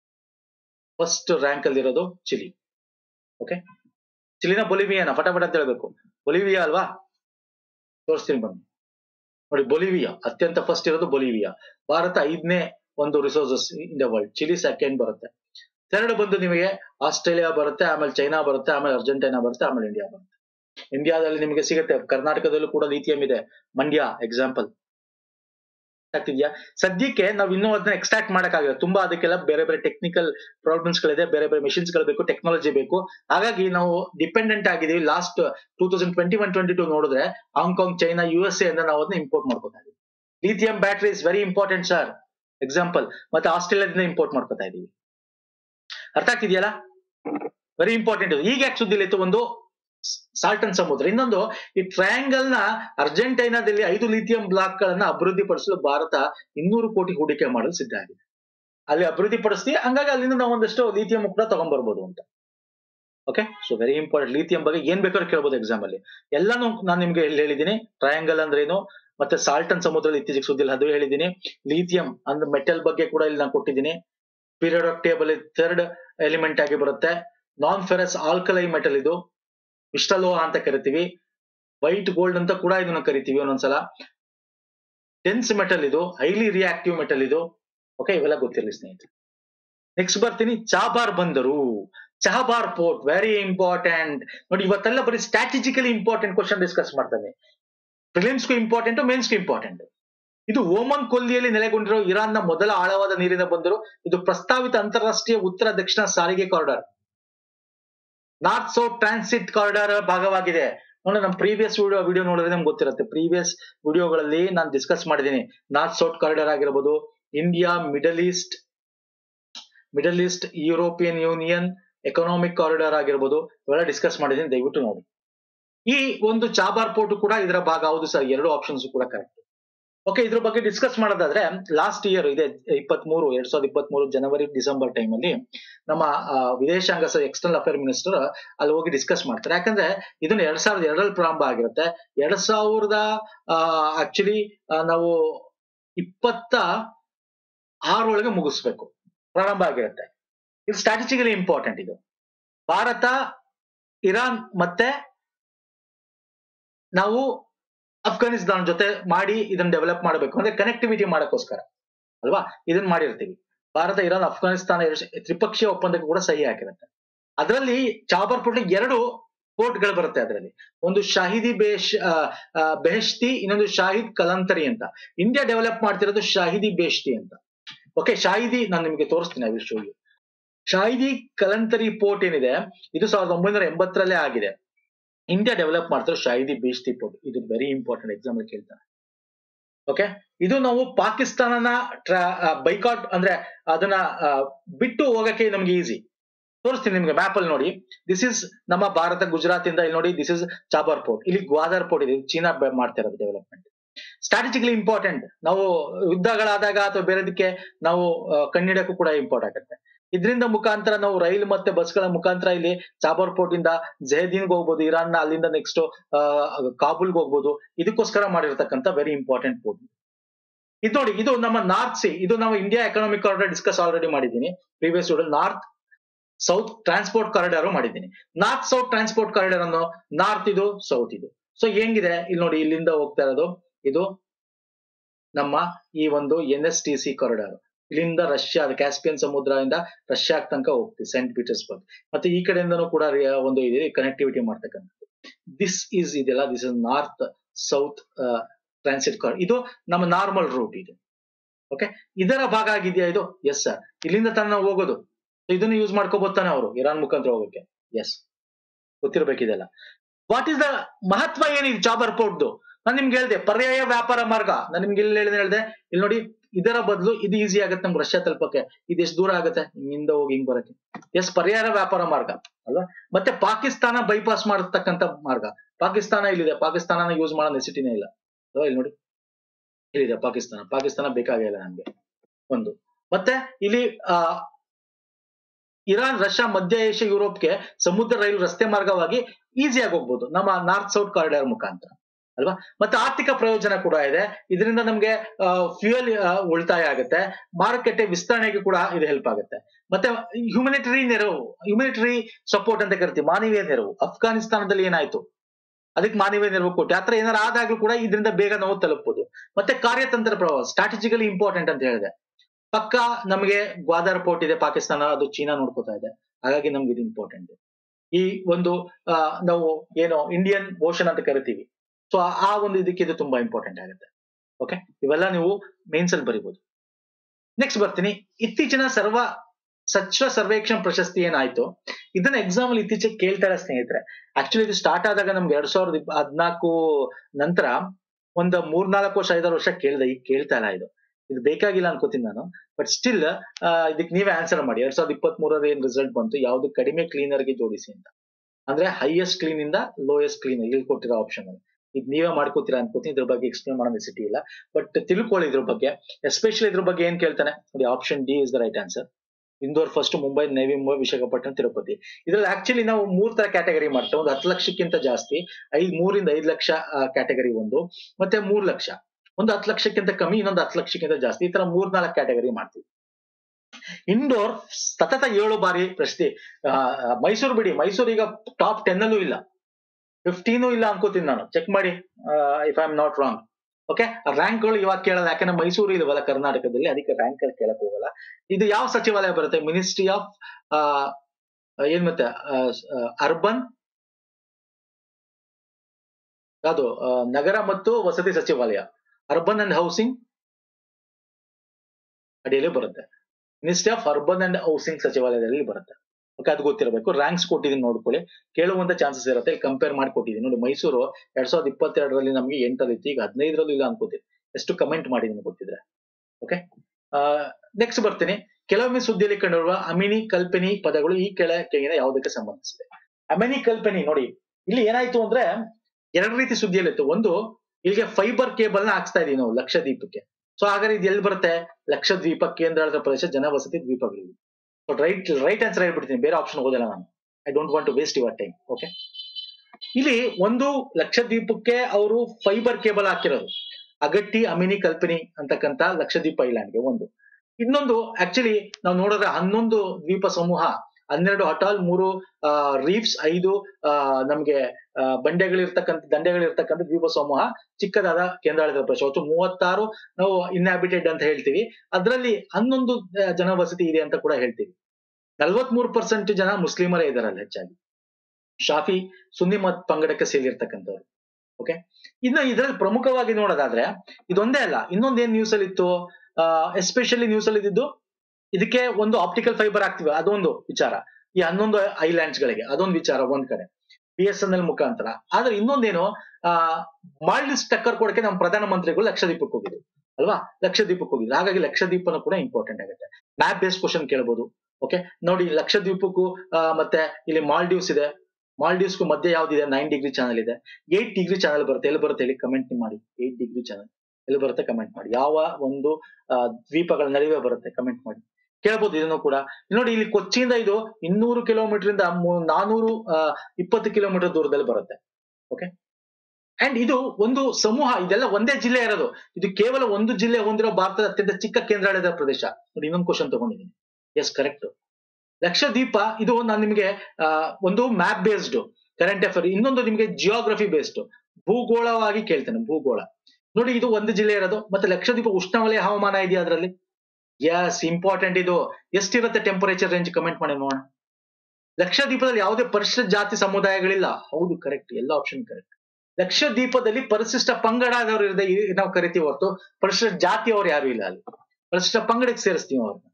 ಫಸ್ಟ್ ರ್ಯಾಂಕ್ ಅಲ್ಲಿ ಇರೋದು ಚಿಲಿ ಓಕೆ ಚಿಲಿನ ಬೊಲಿವಿಯಾನ ಫಟಾಫಟ ಅಂತ ಹೇಳ್ಬೇಕು ಬೊಲಿವಿಯಾ ಅಲ್ವಾ ತೋರಿಸ್ತೀನಿ ಬನ್ನಿ ನೋಡಿ ಬೊಲಿವಿಯಾ ಅತ್ಯಂತ ಫಸ್ಟ್ ಇರೋದು ಬೊಲಿವಿಯಾ ಭಾರತ ಐದನೇ ಒಂದು resources in the world Chile second ಬರುತ್ತೆ ಥರ್ಡ್ ಬಂದು ನಿಮಗೆ ಆಸ್ಟ್ರೇಲಿಯಾ ಬರುತ್ತೆ ಆಮೇಲೆ ಚೈನಾ ಬರುತ್ತೆ ಆಮೇಲೆ ಅರ್ಜೆಂಟೈನಾ ಬರುತ್ತೆ ಆಮೇಲೆ ಇಂಡಿಯಾ ಬರುತ್ತೆ ಇಂಡಿಯಾದಲ್ಲಿ ನಿಮಗೆ ಸಿಗುತ್ತೆ ಕರ್ನಾಟಕದಲ್ಲೂ ಕೂಡ ಲಿಥಿಯಂ ಇದೆ ಮಂಡ್ಯ ಎಕ್ಸಾಂಪಲ್ ಆಗ್ತಿದ್ಯಾ ಸದ್ಯಕ್ಕೆ ನಾವು ಇನ್ನೂ ಅದನ್ನ ಎಕ್ಸ್ಟ್ರಾಕ್ಟ್ ಮಾಡಕ್ಕಾಗಿಲ್ಲ ತುಂಬಾ ಅದಕ್ಕೆಲ್ಲ ಬೇರೆ ಬೇರೆ ಟೆಕ್ನಿಕಲ್ ಪ್ರಾಬ್ಲಮ್ಸ್ ಗಳಿದೆ ಬೇರೆ ಬೇರೆ ಮೆಷಿನ್ಸ್ ಗಳು ಬೇಕು ಟೆಕ್ನಾಲಜಿ ಬೇಕು ಹಾಗಾಗಿ ನಾವು ಡಿಪೆಂಡೆಂಟ್ ಆಗಿದೀವಿ last two thousand twenty one twenty two ನೋಡಿದ್ರೆ Hong Kong China U S A ಇಂದ ನಾವು ಅದನ್ನ ಇಂಪೋರ್ಟ್ ಮಾಡ್ಕೊತಾ ಇದೀವಿ lithium battery is very important sir example ಮತ್ತೆ ಆಸ್ಟ್ರೇಲಿಯಾದಿಂದ ಇಂಪೋರ್ಟ್ ಮಾಡ್ಕೊತಾ ಇದೀವಿ ಅರ್ಥ ಆಗ್ತಿದೆಯಲ್ಲ ವೆರಿ ಇಂಪಾರ್ಟೆಂಟ್ ಈಗ ಯಾಕೆ ಸುದ್ದಿಲಿ ಇತ್ತು ಒಂದು ಸಾಲ್ಟನ್ ಸಮುದ್ರ ಇನ್ನೊಂದು ಈ ಟ್ರಯಾಂಗಲ್ ನ ಅರ್ಜೆಂಟೈನಾದಲ್ಲಿ ಐದು ಲಿಥಿಯಂ ಬ್ಲಾಕ್ ಗಳನ್ನ ಅಭಿವೃದ್ಧಿ ಪಡಿಸಲು ಭಾರತ ಇನ್ನೂರು ಕೋಟಿ ಹೂಡಿಕೆ ಮಾಡಲು ಸಿದ್ಧ ಆಗಿದೆ ಅಲ್ಲಿ ಅಭಿವೃದ್ಧಿ ಪಡಿಸ್ತೀವಿ ಹಂಗಾಗಿ ಅಲ್ಲಿಂದ ನಾವು ಒಂದಷ್ಟು ಲಿಥಿಯಂ ಕೂಡ ತಗೊಂಡ್ಬರ್ಬೋದು ಅಂತ okay so very important lithium ಬಗ್ಗೆ ಏನ್ ಬೇಕಾದ್ರೂ ಕೇಳ್ಬೋದು ಎಕ್ಸಾಮ್ ಅಲ್ಲಿ ಎಲ್ಲಾನು ನಾನು ನಿಮ್ಗೆ ಎಲ್ಲಿ ಹೇಳಿದ್ದೀನಿ ಟ್ರಯಾಂಗಲ್ ಅಂದ್ರೆ ಏನು ಮತ್ತೆ ಸಾಲ್ಟನ್ ಸಮುದ್ರದ ಇತ್ತೀಚೆಗೆ ಸುದ್ದಿಲ್ಲ ಅದು ಹೇಳಿದ್ದೀನಿ ಲಿಥಿಯಂ ಅಂದ್ರೆ ಮೆಟಲ್ ಬಗ್ಗೆ ಕೂಡ ಇಲ್ಲಿ ನಾನು ಕೊಟ್ಟಿದ್ದೀನಿ ಪೀರಿಯಡ್ ಟೇಬಲ್ ಥರ್ಡ್ ಎಲಿಮೆಂಟ್ ಆಗಿ ಬರುತ್ತೆ ನಾನ್ ಫೆರಸ್ ಆಲ್ಕಲೈ ಮೆಟಲ್ ಇದು ಮಿಶ್ರಲೋಹ ಅಂತ ಕರಿತೀವಿ ವೈಟ್ ಗೋಲ್ಡ್ ಅಂತ ಕೂಡ ಇದನ್ನ ಕರಿತೀವಿ ಒಂದೊಂದ್ಸಲ ಡೆನ್ಸ್ ಮೆಟಲ್ ಇದು ಹೈಲಿ ರಿಯಾಕ್ಟಿವ್ ಮೆಟಲ್ ಇದು ಓಕೆ ಇವೆಲ್ಲ ಗೊತ್ತಿರಲಿ ಸ್ನೇಹಿತರೆ ನೆಕ್ಸ್ಟ್ ಬರ್ತೀನಿ ಚಾಬಾರ್ ಬಂದರು ಚಹಬಾರ್ ಪೋರ್ಟ್ ವೆರಿ ಇಂಪಾರ್ಟೆಂಟ್ ನೋಡಿ ಇವತ್ತೆಲ್ಲ ಬರೀ ಸ್ಟ್ರಾಟಜಿಕಲಿ ಇಂಪಾರ್ಟೆಂಟ್ ಕ್ವಶನ್ ಡಿಸ್ಕಸ್ ಮಾಡ್ತಾನೆ ಪ್ರಿಲಿಮ್ಸ್ಗೂ ಇಂಪಾರ್ಟೆಂಟ್ ಮೇನ್ಸ್ಗೂ ಇಂಪಾರ್ಟೆಂಟ್ ಇದು ಓಮನ್ ಕೊಲ್ಲಿಯಲ್ಲಿ ನೆಲೆಗೊಂಡಿರೋ ಇರಾನ್ನ ಮೊದಲ ಆಳವಾದ ನೀರಿನ ಬಂದರು ಇದು ಪ್ರಸ್ತಾವಿತ ಅಂತಾರಾಷ್ಟ್ರೀಯ ಉತ್ತರ ದಕ್ಷಿಣ ಸಾರಿಗೆ corridor north south transit corridor ಭಾಗವಾಗಿದೆ ನೋಡಿ ನಮ್ಮ ಪ್ರೀವಿಯಸ್ ವಿಡಿಯೋ ವಿಡಿಯೋ ನೋಡಿದ್ರೆ ನಮ್ಗೆ ಗೊತ್ತಿರುತ್ತೆ ಪ್ರೀವಿಯಸ್ ವಿಡಿಯೋಗಳಲ್ಲಿ ನಾನು ಡಿಸ್ಕಸ್ ಮಾಡಿದ್ದೀನಿ ನಾರ್ತ್ ಸೌತ್ ಕಾರಿಡಾರ್ ಆಗಿರ್ಬೋದು India middle east middle east European union economic corridor ಆಗಿರ್ಬೋದು ಇವೆಲ್ಲ ಡಿಸ್ಕಸ್ ಮಾಡಿದ್ದೀನಿ ದಯವಿಟ್ಟು ನೋಡಿ ಈ ಒಂದು ಚಾಬಾರ್ ಪೋರ್ಟ್ ಕೂಡ ಇದರ ಭಾಗ ಹೌದು ಸರ್ ಎರಡು ಆಪ್ಷನ್ಸ್ ಕೂಡ ಕರೆಕ್ಟ್ ಓಕೆ ಇದ್ರ ಬಗ್ಗೆ ಡಿಸ್ಕಸ್ ಮಾಡೋದಾದ್ರೆ ಲಾಸ್ಟ್ ಇಯರ್ ಇದೆ ಇಪ್ಪತ್ತ್ ಮೂರು ಎರಡ್ ಸಾವಿರದ ಇಪ್ಪತ್ತ್ ಮೂರು ಜನವರಿ ಡಿಸೆಂಬರ್ ಟೈಮ್ ಅಲ್ಲಿ ನಮ್ಮ ಆ, ವಿದೇಶಾಂಗ ಎಕ್ಸ್ಟರ್ನಲ್ ಅಫೇರ್ ಮಿನಿಸ್ಟರ್ ಅಲ್ಲಿ ಹೋಗಿ ಡಿಸ್ಕಸ್ ಮಾಡ್ತಾರೆ ಯಾಕಂದ್ರೆ ಇದನ್ನ ಎರಡ್ ಸಾವಿರದ ಎರಡರಲ್ಲಿ ಪ್ರಾರಂಭ ಆಗಿರುತ್ತೆ ಎರಡ್ ಸಾವಿರದ ಆಕ್ಚುಲಿ ನಾವು ಇಪ್ಪತ್ತ ಆರೊಳಗೆ ಮುಗಿಸ್ಬೇಕು ಪ್ರಾರಂಭ ಆಗಿರುತ್ತೆ ಇದು ಸ್ಟ್ರಾಟಜಿಕಲಿ ಇಂಪಾರ್ಟೆಂಟ್ ಇದು ಭಾರತ ಇರಾನ್ ಮತ್ತೆ ನಾವು ಅಫ್ಘಾನಿಸ್ತಾನ ಜೊತೆ ಮಾಡಿ ಇದನ್ನ ಡೆವಲಪ್ ಮಾಡಬೇಕು ಅಂದ್ರೆ ಕನೆಕ್ಟಿವಿಟಿ ಮಾಡಕ್ಕೋಸ್ಕರ ಅಲ್ವಾ ಇದನ್ನ ಮಾಡಿರ್ತೀವಿ ಭಾರತ ಇರಾನ್ ಅಫ್ಘಾನಿಸ್ತಾನ ಎರಡು ತ್ರಿಪಕ್ಷೀಯ ಒಪ್ಪಂದಕ್ಕೆ ಕೂಡ ಸಹಿ ಹಾಕಿರುತ್ತೆ ಅದರಲ್ಲಿ ಚಾಬರ್ ಪೋರ್ಟ್ ಎರಡು ಪೋರ್ಟ್ ಗಳು ಬರುತ್ತೆ ಅದರಲ್ಲಿ ಒಂದು ಶಾಹಿದಿ ಬೇಶ್ ಆ, ಆ, ಬೆಹೆಶ್ತಿ ಇನ್ನೊಂದು ಶಾಹಿದ್ ಕಲಂತರಿ ಅಂತ ಇಂಡಿಯಾ ಡೆವಲಪ್ ಮಾಡ್ತಿರೋದು ಶಾಹಿದಿ ಬೇಶ್ತಿ ಅಂತ ಓಕೆ ಶಾಹಿದಿ ನಾನು ನಿಮಗೆ ತೋರಿಸ್ತೀನಿ I will show you Shahid Kalantari port ಏನಿದೆ ಇದು ಸಾವಿರದ ಒಂಬೈನೂರ ಎಂಬತ್ತರಲ್ಲೇ ಆಗಿದೆ ಇಂಡಿಯಾ ಡೆವಲಪ್ ಮಾಡ್ತಿರೋ ಶಾಹಿದಿ ಬೇಶ್ತಿ ಪೋರ್ಟ್ ಇದು ವೆರಿ ಇಂಪಾರ್ಟೆಂಟ್ ಎಕ್ಸಾಮ್ ಕೇಳ್ತಾರೆ ಓಕೆ ಇದು ನಾವು ಪಾಕಿಸ್ತಾನನ ಬೈಕಾಟ್ ಅಂದ್ರೆ ಅದನ್ನ ಆ, ಬಿಟ್ಟು ಹೋಗಕ್ಕೆ ನಮ್ಗೆ ಈಸಿ ತೋರಿಸ್ತೀನಿ ನಿಮ್ಗೆ ಮ್ಯಾಪ್ ಅಲ್ಲಿ ನೋಡಿ ದಿಸ್ ಇಸ್ ನಮ್ಮ ಭಾರತ ಗುಜರಾತ್ ಇಂದ ಇಲ್ಲಿ ನೋಡಿ ದಿಸ್ ಇಸ್ ಚಾಬಾರ್ ಪೋರ್ಟ್ ಇಲ್ಲಿ ಗ್ವಾದರ್ ಪೋರ್ಟ್ ಇದೆ ಇದು ಚೀನಾ ಬೆ- ಮಾಡ್ತಾ ಇರೋದು ಡೆವಲಪ್ಮೆಂಟ್ ಸ್ಟ್ರಾಟಜಿಕಲಿ ಇಂಪಾರ್ಟೆಂಟ್ ನಾವು ಯುದ್ಧಗಳಾದಾಗ ಅಥವಾ ಬೇರೆದಕ್ಕೆ ನಾವು ಆ, ಕಣ್ಣಿಡಕ್ಕೂ ಕೂಡ ಇಂಪಾರ್ಟ್ ಆಗುತ್ತೆ ಇದರಿಂದ ಮುಖಾಂತರ ನಾವು ರೈಲು ಮತ್ತೆ ಬಸ್ಗಳ ಮುಖಾಂತರ ಇಲ್ಲಿ ಚಾಬಾರ್ ಪೋರ್ಟ್ ಇಂದ ಜೆಹದೀನ್ಗೆ ಹೋಗ್ಬೋದು ಇರಾನ್ ಅಲ್ಲಿಂದ ನೆಕ್ಸ್ಟ್ ಕಾಬೂಲ್ಗೆ ಹೋಗ್ಬೋದು ಇದಕ್ಕೋಸ್ಕರ ಮಾಡಿರ್ತಕ್ಕಂಥ ವೆರಿ ಇಂಪಾರ್ಟೆಂಟ್ ಪೋರ್ಟ್ ಇದು ನೋಡಿ ಇದು ನಮ್ಮ ನಾರ್ತ್ ಸಿ ಇದು ನಾವು India economic corridor discuss already ಮಾಡಿದ್ದೀನಿ previous north south transport corridor ಮಾಡಿದ್ದೀನಿ ನಾರ್ತ್ ಸೌತ್ ಟ್ರಾನ್ಸ್ಪೋರ್ಟ್ ಕಾರಿಡಾರ್ ಅನ್ನೋ ನಾರ್ತ್ ಇದು ಸೌತ್ ಇದು ಸೊ ಹೆಂಗಿದೆ ಇಲ್ಲಿ ನೋಡಿ ಇಲ್ಲಿಂದ ಹೋಗ್ತಾ ಇರೋದು ಇದು ನಮ್ಮ ಈ ಒಂದು N S T C corridor ಇಲ್ಲಿಂದ ರಷ್ಯಾ ಕ್ಯಾಸ್ಪಿಯನ್ ಸಮುದ್ರದಿಂದ ರಷ್ಯಾ ತನಕ ಹೋಗ್ತೀವಿ ಸೆಂಟ್ ಪೀಟರ್ಸ್ಬರ್ಗ್ ಮತ್ತೆ ಈ ಕಡೆಯಿಂದನೂ ಕೂಡ ರಿ- ಒಂದು ಇದೆ ಕನೆಕ್ಟಿವಿಟಿ ಮಾಡ್ತಕ್ಕಂಥದ್ದು ದಿಸ್ ಈಸ್ ಇದೆಲ್ಲ this is north south transit ಕಾರ್ ಇದು ನಮ್ಮ ನಾರ್ಮಲ್ ರೂಟ್ ಇದು ಓಕೆ ಇದರ ಭಾಗ ಆಗಿದೆಯಾ ಇದು ಎಸ್ ಸರ್ ಇಲ್ಲಿಂದ ತಾನೇ ನಾವು ಹೋಗೋದು So ಇದನ್ನು ಯೂಸ್ ಮಾಡ್ಕೋಬಹುದು ತಾನೆ ಅವರು ಇರಾನ್ ಮುಖಾಂತರ ಹೋಗಕ್ಕೆ ಎಸ್ ಗೊತ್ತಿರ್ಬೇಕಿದೆಲ್ಲ ವಾಟ್ ಇಸ್ ದ ಮಹತ್ವ ಏನಿದೆ ಚಾಬರ್ ಪೋರ್ಟ್ದು ನಾನು ನಿಮ್ಗೆ ಹೇಳಿದೆ ಪರ್ಯಾಯ ವ್ಯಾಪಾರ ಮಾರ್ಗ ನಾನು ನಿಮ್ಗೆ ಇಲ್ಲಿ ಹೇಳಿದೆ ಹೇಳಿದೆ ಇಲ್ಲಿ ನೋಡಿ ಇದರ ಬದಲು ಇದು ಈಸಿ ಆಗುತ್ತೆ ನಮ್ಗೆ ರಷ್ಯಾ ತಲುಪಕ್ಕೆ ಇದು ಎಷ್ಟು ದೂರ ಆಗುತ್ತೆ ಹಿಂಗಿಂದ ಹೋಗಿ ಹಿಂಗ್ ಬರಕ್ಕೆ ಎಸ್ ಪರ್ಯಾಯ ವ್ಯಾಪಾರ ಮಾರ್ಗ ಅಲ್ವಾ ಮತ್ತೆ ಪಾಕಿಸ್ತಾನ ಬೈಪಾಸ್ ಮಾಡತಕ್ಕಂತ ಮಾರ್ಗ ಪಾಕಿಸ್ತಾನ ಇಲ್ಲಿದೆ ಪಾಕಿಸ್ತಾನನ ಯೂಸ್ ಮಾಡೋ ನೆಸಿಟಿನೇ ಇಲ್ಲ ಅಲ್ವಾ ಇಲ್ಲಿ ನೋಡಿ ಇಲ್ಲಿದೆ ಪಾಕಿಸ್ತಾನ ಪಾಕಿಸ್ತಾನ ಬೇಕಾಗಿಲ್ಲ ನಮ್ಗೆ ಒಂದು ಮತ್ತೆ ಇಲ್ಲಿ ಆ ಇರಾನ್ ರಷ್ಯಾ ಮಧ್ಯ ಏಷ್ಯಾ ಯುರೋಪ್ಗೆ ಸಮುದ್ರ ರೈಲು ರಸ್ತೆ ಮಾರ್ಗವಾಗಿ ಈಸಿಯಾಗಿ ಹೋಗ್ಬೋದು ನಮ್ಮ ನಾರ್ತ್ ಸೌತ್ ಕಾರಿಡಾರ್ ಮುಖಾಂತರ ಅಲ್ವಾ ಮತ್ತೆ ಆರ್ಥಿಕ ಪ್ರಯೋಜನ ಕೂಡ ಇದೆ ಇದರಿಂದ ನಮ್ಗೆ ಫ್ಯೂಯಲ್ ಉಳಿತಾಯ ಆಗುತ್ತೆ ಮಾರುಕಟ್ಟೆ ವಿಸ್ತರಣೆಗೆ ಕೂಡ ಇದು ಹೆಲ್ಪ್ ಆಗುತ್ತೆ ಮತ್ತೆ ಹ್ಯುಮಿನಿಟರಿ ನೆರವು ಹ್ಯುಮಿನಿಟರಿ ಸಪೋರ್ಟ್ ಅಂತ ಕರಿತೀವಿ ಮಾನವೀಯ ನೆರವು ಅಫ್ಘಾನಿಸ್ತಾನದಲ್ಲಿ ಏನಾಯ್ತು ಅದಕ್ಕೆ ಮಾನವೀಯ ನೆರವು ಕೊಟ್ಟು ಆತರ ಏನಾರು ಆದಾಗ್ಲೂ ಕೂಡ ಇದರಿಂದ ಬೇಗ ನಾವು ತಲುಪಬಹುದು ಮತ್ತೆ ಕಾರ್ಯತಂತ್ರ ಪ್ರಭಾವ ಸ್ಟ್ರಾಟಜಿಕಲಿ ಇಂಪಾರ್ಟೆಂಟ್ ಅಂತ ಹೇಳಿದೆ ಪಕ್ಕ ನಮಗೆ ಗ್ವಾದರ್ ಪೋರ್ಟ್ ಇದೆ ಪಾಕಿಸ್ತಾನ ಅದು ಚೀನಾ ನೋಡ್ಕೋತಾ ಇದೆ ಹಾಗಾಗಿ ನಮ್ಗೆ ಇದು ಇಂಪಾರ್ಟೆಂಟ್ ಈ ಒಂದು ಆ, ನಾವು ಏನು ಇಂಡಿಯನ್ ಓಷನ್ ಅಂತ ಕರಿತೀವಿ ಸೊ ಆ ಒಂದು ಇದಕ್ಕೆ ಇದು ತುಂಬಾ ಇಂಪಾರ್ಟೆಂಟ್ ಆಗುತ್ತೆ ಓಕೆ ಇವೆಲ್ಲ ನೀವು ಮೇನ್ಸ್ ಅಲ್ಲಿ ಬರಿಬಹುದು ನೆಕ್ಸ್ಟ್ ಬರ್ತೀನಿ ಇತ್ತೀಚಿನ ಸರ್ವ ಸಚ್ವ ಸರ್ವೇಕ್ಷಣ್ ಪ್ರಶಸ್ತಿ ಏನಾಯ್ತು ಇದನ್ನ ಎಕ್ಸಾಮ್ ಅಲ್ಲಿ ಇತ್ತೀಚೆಗೆ ಕೇಳ್ತಾರೆ ಸ್ನೇಹಿತರೆ ಆಕ್ಚುಲಿ ಇದು ಸ್ಟಾರ್ಟ್ ಆದಾಗ ನಮ್ಗೆ ಎರಡ್ ಸಾವಿರದ ಇಪ್ಪ- ಹದ್ನಾಲ್ಕು ನಂತರ ಒಂದು ಮೂರ್ನಾಲ್ಕು ವರ್ಷ ಐದಾರು ವರ್ಷ ಕೇಳ್ದೆ ಈಗ ಕೇಳ್ತಾ ಇಲ್ಲ ಇದು ಇದು ಬೇಕಾಗಿಲ್ಲ ಅನ್ಕೋತೀನಿ ನಾನು ಬಟ್ ಸ್ಟಿಲ್ ಇದಕ್ಕೆ ನೀವೇ ಆನ್ಸರ್ ಮಾಡಿ ಎರಡ್ ಸಾವಿರದ ಇಪ್ಪತ್ತ್ ಮೂರರ ಏನ್ ರಿಸಲ್ಟ್ ಬಂತು ಯಾವ್ದು ಕಡಿಮೆ ಕ್ಲೀನರ್ ಗೆ ಜೋಡಿಸಿ ಅಂತ ಅಂದ್ರೆ ಹೈಯೆಸ್ಟ್ ಕ್ಲೀನ್ ಇಂದ ಲೋಯೆಸ್ಟ್ ಕ್ಲೀನ್ ಇಲ್ಲಿ ಕೊಟ್ಟಿರೋ ಆಪ್ಷನ್ ಅಲ್ಲಿ ಇದು ನೀವೇ ಮಾಡ್ಕೋತೀರಾ ಅನ್ಕೋತೀನಿ ಇದ್ರ ಬಗ್ಗೆ ಎಕ್ಸ್ಪ್ಲೇನ್ ಮಾಡೋ ನೆಸಿಟಿ ಇಲ್ಲ ಬಟ್ ತಿಳ್ಕೊಳ್ಳಿ ಇದ್ರ ಬಗ್ಗೆ ಎಸ್ಪೆಷಲಿ ಇದ್ರ ಬಗ್ಗೆ ಏನ್ ಕೇಳ್ತಾನೆ ನೋಡಿ option D is the right answer Indore first Mumbai navy Mumbai Visakhapatnam Tirupati ಇದ್ರಲ್ಲಿ ಆಕ್ಚುಲಿ ನಾವು ಮೂರ್ ತರ ಕ್ಯಾಟಗರಿ ಮಾಡ್ತೇವೆ ಒಂದು ಹತ್ತು ಲಕ್ಷಕ್ಕಿಂತ ಜಾಸ್ತಿ ಐದ್ ಮೂರಿಂದ ಐದ್ ಲಕ್ಷ ಕ್ಯಾಟಗರಿ ಒಂದು ಮತ್ತೆ ಮೂರ್ ಲಕ್ಷ ಒಂದು ಹತ್ತು ಲಕ್ಷಕ್ಕಿಂತ ಕಮ್ಮಿ ಇನ್ನೊಂದು ಹತ್ತು ಲಕ್ಷಕ್ಕಿಂತ ಜಾಸ್ತಿ ಈ ತರ ಮೂರ್ ನಾಲ್ಕು ಕ್ಯಾಟಗರಿ ಮಾಡ್ತೀವಿ ಇಂಡೋರ್ ಸತತ ಏಳು ಬಾರಿ ಪ್ರಶ್ನೆ ಆ, ಮೈಸೂರು ಬಿಡಿ ಮೈಸೂರು ಈಗ ಟಾಪ್ ಟೆನ್ ಅಲ್ಲೂ ಇಲ್ಲ ಫಿಫ್ಟೀನು ಇಲ್ಲ ಅನ್ಕೋತೀನಿ ನಾನು ಚೆಕ್ ಮಾಡಿ if I am not wrong okay rank ಗಳು ಇವಾಗ ಕೇಳಲ್ಲ ಯಾಕಂದ್ರೆ ಮೈಸೂರು ಇಲ್ವಲ್ಲ ಕರ್ನಾಟಕದಲ್ಲಿ ಅದಕ್ಕೆ ರ್ಯಾಂಕ್ ಅಲ್ಲಿ ಕೇಳಕ್ ಹೋಗಲ್ಲ ಇದು ಯಾವ ಸಚಿವಾಲಯ ಬರುತ್ತೆ ಮಿನಿಸ್ಟ್ರಿ ಆಫ್ ಏನ್ ಮತ್ತೆ ಅರ್ಬನ್ ಯಾವುದು ಆ, ನಗರ ಮತ್ತು ವಸತಿ ಸಚಿವಾಲಯ ಅರ್ಬನ್ ಅಂಡ್ ಹೌಸಿಂಗ್ ಅಡಿಯಲ್ಲಿ ಬರುತ್ತೆ ministry of urban and housing ಸಚಿವಾಲಯದಲ್ಲಿ ಬರುತ್ತೆ ಓಕೆ ಅದು ಗೊತ್ತಿರಬೇಕು ರ್ಯಾಂಕ್ಸ್ ಕೊಟ್ಟಿದ್ದೀನಿ ನೋಡ್ಕೊಳ್ಳಿ ಕೇಳುವಂತ ಚಾನ್ಸಸ್ ಇರುತ್ತೆ ಇಲ್ಲಿ ಕಂಪೇರ್ ಮಾಡಿ ಕೊಟ್ಟಿದ್ದೀನಿ ನೋಡಿ ಮೈಸೂರು ಎರಡ್ ಸಾವಿರದ ಇಪ್ಪತ್ತೆರಡರಲ್ಲಿ ನಮಗೆ ಎಂಟರಲ್ಲಿ ಇತ್ತು ಈಗ ಹದಿನೈದರಲ್ಲೂ ಇಲ್ಲ ಅನ್ಕೋತೀನಿ ಎಷ್ಟು ಕಮೆಂಟ್ ಮಾಡಿದ್ದೀನಿ ಗೊತ್ತಿದ್ರೆ ಓಕೆ ನೆಕ್ಸ್ಟ್ ಬರ್ತೀನಿ ಕೆಲವೊಮ್ಮೆ ಸುದ್ದಿಯಲ್ಲಿ ಕಂಡಿರುವ ಅಮಿನಿ ಕಲ್ಪನಿ ಪದಗಳು ಈ ಕೆಳ ಕೆಳಗಿನ ಯಾವುದಕ್ಕೆ ಸಂಬಂಧಿಸಿದೆ ಅಮಿನಿ ಕಲ್ಪನಿ ನೋಡಿ ಇಲ್ಲಿ ಏನಾಯ್ತು ಅಂದ್ರೆ ಎರಡು ರೀತಿ ಸುದ್ದಿಯಲ್ಲಿತ್ತು ಒಂದು ಇಲ್ಲಿಗೆ ಫೈಬರ್ ಕೇಬಲ್ ನ ಹಾಕ್ಸ್ತಾ ಇದೀವಿ ನಾವು ಲಕ್ಷದ್ವೀಪಕ್ಕೆ ಸೊ ಹಾಗಾದ್ರೆ ಇದು ಎಲ್ಲಿ ಬರುತ್ತೆ ಲಕ್ಷದ್ವೀಪ ಕೇಂದ್ರಾಡಳಿತ ಪ್ರದೇಶ ಜನವಸತಿ ದ್ವೀಪಗಳು ಸೊ ರೈಟ್ ರೈಟ್ ಆನ್ಸರ್ ಹೇಳ್ಬಿಡ್ತೀನಿ ಬೇರೆ ಆಪ್ಷನ್ ಓದಲ್ಲ ನಾನು I don't want to waste your time okay ಇಲ್ಲಿ ಒಂದು ಲಕ್ಷದ್ವೀಪಕ್ಕೆ ಅವರು ಫೈಬರ್ ಕೇಬಲ್ ಹಾಕಿರೋದು ಅಗಟ್ಟಿ ಅಮಿನಿ ಕಲ್ಪನಿ ಅಂತಕ್ಕಂತ ಲಕ್ಷದ್ವೀಪ ಐಲ್ಯಾಂಡ್ಗೆ ಒಂದು ಇನ್ನೊಂದು ಆಕ್ಚುಲಿ ನಾವು ನೋಡಿದ್ರೆ ಹನ್ನೊಂದು ದ್ವೀಪ ಸಮೂಹ ಹನ್ನೆರಡು ಹಟಾಲ್ ಮೂರು ರೀಫ್ಸ್ ಐದು ಆ, ನಮ್ಗೆ ಆ, ಬಂಡೆಗಳಿರ್ತಕ್ಕಂಥ ದಂಡೆಗಳಿರ್ತಕ್ಕಂಥ ದ್ವೀಪ ಸಮೂಹ ಚಿಕ್ಕದಾದ ಕೇಂದ್ರಾಡಳಿತ ಪ್ರದೇಶ ಒಟ್ಟು ಮೂವತ್ತಾರು ನಾವು ಇನ್ಹ್ಯಾಬಿಟೆಡ್ ಅಂತ ಹೇಳ್ತೀವಿ ಅದರಲ್ಲಿ ಹನ್ನೊಂದು ಆ, ಜನವಸತಿ ಇದೆ ಅಂತ ಕೂಡ ಹೇಳ್ತೀವಿ ನಲ್ವತ್ಮೂರು ಪರ್ಸೆಂಟ್ ಜನ ಮುಸ್ಲಿಮರೇ ಇದಾರೆ ಅಲ್ಲಿ ಹೆಚ್ಚಾಗಿ ಶಾಫಿ ಸುನ್ನಿ ಮತ್ ಪಂಗಡಕ್ಕೆ ಸೇರಿರ್ತಕ್ಕಂಥವ್ರು ಓಕೆ ಇನ್ನು ಇದರಲ್ಲಿ ಪ್ರಮುಖವಾಗಿ ನೋಡೋದಾದ್ರೆ ಇದೊಂದೇ ಅಲ್ಲ ಇನ್ನೊಂದ್ ಏನ್ ನ್ಯೂಸ್ ಅಲ್ಲಿ ಇತ್ತು ಎಸ್ಪೆಷಲಿ ನ್ಯೂಸ್ ಅಲ್ಲಿ ಇದ್ದಿದ್ದು ಇದಕ್ಕೆ ಒಂದು ಆಪ್ಟಿಕಲ್ ಫೈಬರ್ ಹಾಕ್ತಿವಿ ಅದೊಂದು ವಿಚಾರ ಈ ಹನ್ನೊಂದು ಐಲ್ಯಾಂಡ್ಸ್ ಗಳಿಗೆ ಅದೊಂದು ವಿಚಾರ ಒಂದ್ ಕಡೆ ಬಿ ಎಸ್ ಎನ್ ಎಲ್ ಮುಖಾಂತರ ಆದ್ರೆ ಇನ್ನೊಂದೇನು ಆ ಮಾಲ್ಡೀವ್ಸ್ ಟಕ್ಕರ್ ಕೊಡಕ್ಕೆ ನಮ್ಮ ಪ್ರಧಾನಮಂತ್ರಿಗಳು ಲಕ್ಷದ್ವೀಪಕ್ಕೆ ಹೋಗಿದ್ರು ಅಲ್ವಾ ಲಕ್ಷದ್ವೀಪಕ್ಕೆ ಹೋಗಿದ್ರು ಹಾಗಾಗಿ ಲಕ್ಷದ್ವೀಪನು ಕೂಡ ಇಂಪಾರ್ಟೆಂಟ್ ಆಗುತ್ತೆ ಮ್ಯಾಪ್ ಬೇಸ್ ಕ್ವಶನ್ ಕೇಳಬಹುದು ಓಕೆ ನೋಡಿ ಲಕ್ಷದ್ವೀಪಕ್ಕೂ ಆ, ಮತ್ತೆ ಇಲ್ಲಿ ಮಾಲ್ಡೀವ್ಸ್ ಇದೆ ಮಾಲ್ಡೀವ್ಸ್ಗೂ ಮಧ್ಯೆ ಯಾವ್ದಿದೆ ನೈನ್ ಡಿಗ್ರಿ ಚಾನಲ್ ಇದೆ ಏಟ್ ಡಿಗ್ರಿ ಚಾನಲ್ ಬರುತ್ತೆ ಎಲ್ಲಿ ಬರುತ್ತೆ ಹೇಳಿ ಕಮೆಂಟ್ ಮಾಡಿ ಏಟ್ ಡಿಗ್ರಿ ಚಾನಲ್ ಎಲ್ಲಿ ಬರುತ್ತೆ ಕಮೆಂಟ್ ಮಾಡಿ ಯಾವ ಒಂದು ಆ, ದ್ವೀಪಗಳ ನಡುವೆ ಬರುತ್ತೆ ಕಮೆಂಟ್ ಮಾಡಿ ಕೇಳ್ಬೋದು ಇದನ್ನು ಕೂಡ ನೋಡಿ ಇಲ್ಲಿ ಕೊಚ್ಚಿಯಿಂದ ಇದು ಇನ್ನೂರು ಕಿಲೋಮೀಟರ್ ಇಂದ ಮು- ನಾನೂರು ಆ, ಇಪ್ಪತ್ತು ಕಿಲೋಮೀಟರ್ ದೂರದಲ್ಲಿ ಬರುತ್ತೆ ಓಕೆ ಅಂಡ್ ಇದು ಒಂದು ಸಮೂಹ ಇದೆಲ್ಲ ಒಂದೇ ಜಿಲ್ಲೆ ಇರೋದು ಇದು ಕೇವಲ ಒಂದು ಜಿಲ್ಲೆ ಹೊಂದಿರೋ ಭಾರತದ ಅತ್ಯಂತ ಚಿಕ್ಕ ಕೇಂದ್ರಾಡಳಿತ ಪ್ರದೇಶ ನೋಡಿ ಇನ್ನೊಂದು ಕ್ವಶನ್ ತಗೊಂಡಿದ್ದೀನಿ ಎಸ್ ಕರೆಕ್ಟ್ ಲಕ್ಷದ್ವೀಪ ಇದು ನಾನು ನಿಮಗೆ ಆ, ಒಂದು ಮ್ಯಾಪ್ ಬೇಸ್ಡ್ ಕರೆಂಟ್ ಅಫೇರ್ ಇನ್ನೊಂದು ನಿಮಗೆ ಜಿಯೋಗ್ರಫಿ ಬೇಸ್ಡ್ ಭೂಗೋಳವಾಗಿ ಕೇಳ್ತೇನೆ ಭೂಗೋಳ ನೋಡಿ ಇದು ಒಂದು ಜಿಲ್ಲೆ ಇರೋದು ಮತ್ತೆ ಲಕ್ಷದ್ವೀಪ ಉಷ್ಣವಲಯ ಹವಾಮಾನ ಇದೆಯಾ ಅದರಲ್ಲಿ ಎಸ್ ಇಂಪಾರ್ಟೆಂಟ್ ಇದು ಎಷ್ಟಿರುತ್ತೆ ಟೆಂಪರೇಚರ್ ರೇಂಜ್ ಕಮೆಂಟ್ ಮಾಡಿ ನೋಡೋಣ ಲಕ್ಷದ್ವೀಪದಲ್ಲಿ ಯಾವುದೇ ಪರಿಶಿಷ್ಟ ಜಾತಿ ಸಮುದಾಯಗಳಿಲ್ಲ ಹೌದು ಕರೆಕ್ಟ್ ಎಲ್ಲ ಆಪ್ಷನ್ ಕರೆಕ್ಟ್ ಲಕ್ಷದ್ವೀಪದಲ್ಲಿ ಪರಿಶಿಷ್ಟ ಪಂಗಡದವರು ಇರದೆ ನಾವು ಕರಿತೀವಿ ಹೊರತು ಪರಿಶಿಷ್ಟ ಜಾತಿಯವರು ಯಾರು ಇಲ್ಲ ಅಲ್ಲಿ ಪರಿಶಿಷ್ಟ ಪಂಗಡಕ್ಕೆ ಸೇರಿಸ್ತೀವಿ ಅವ್ರನ್ನ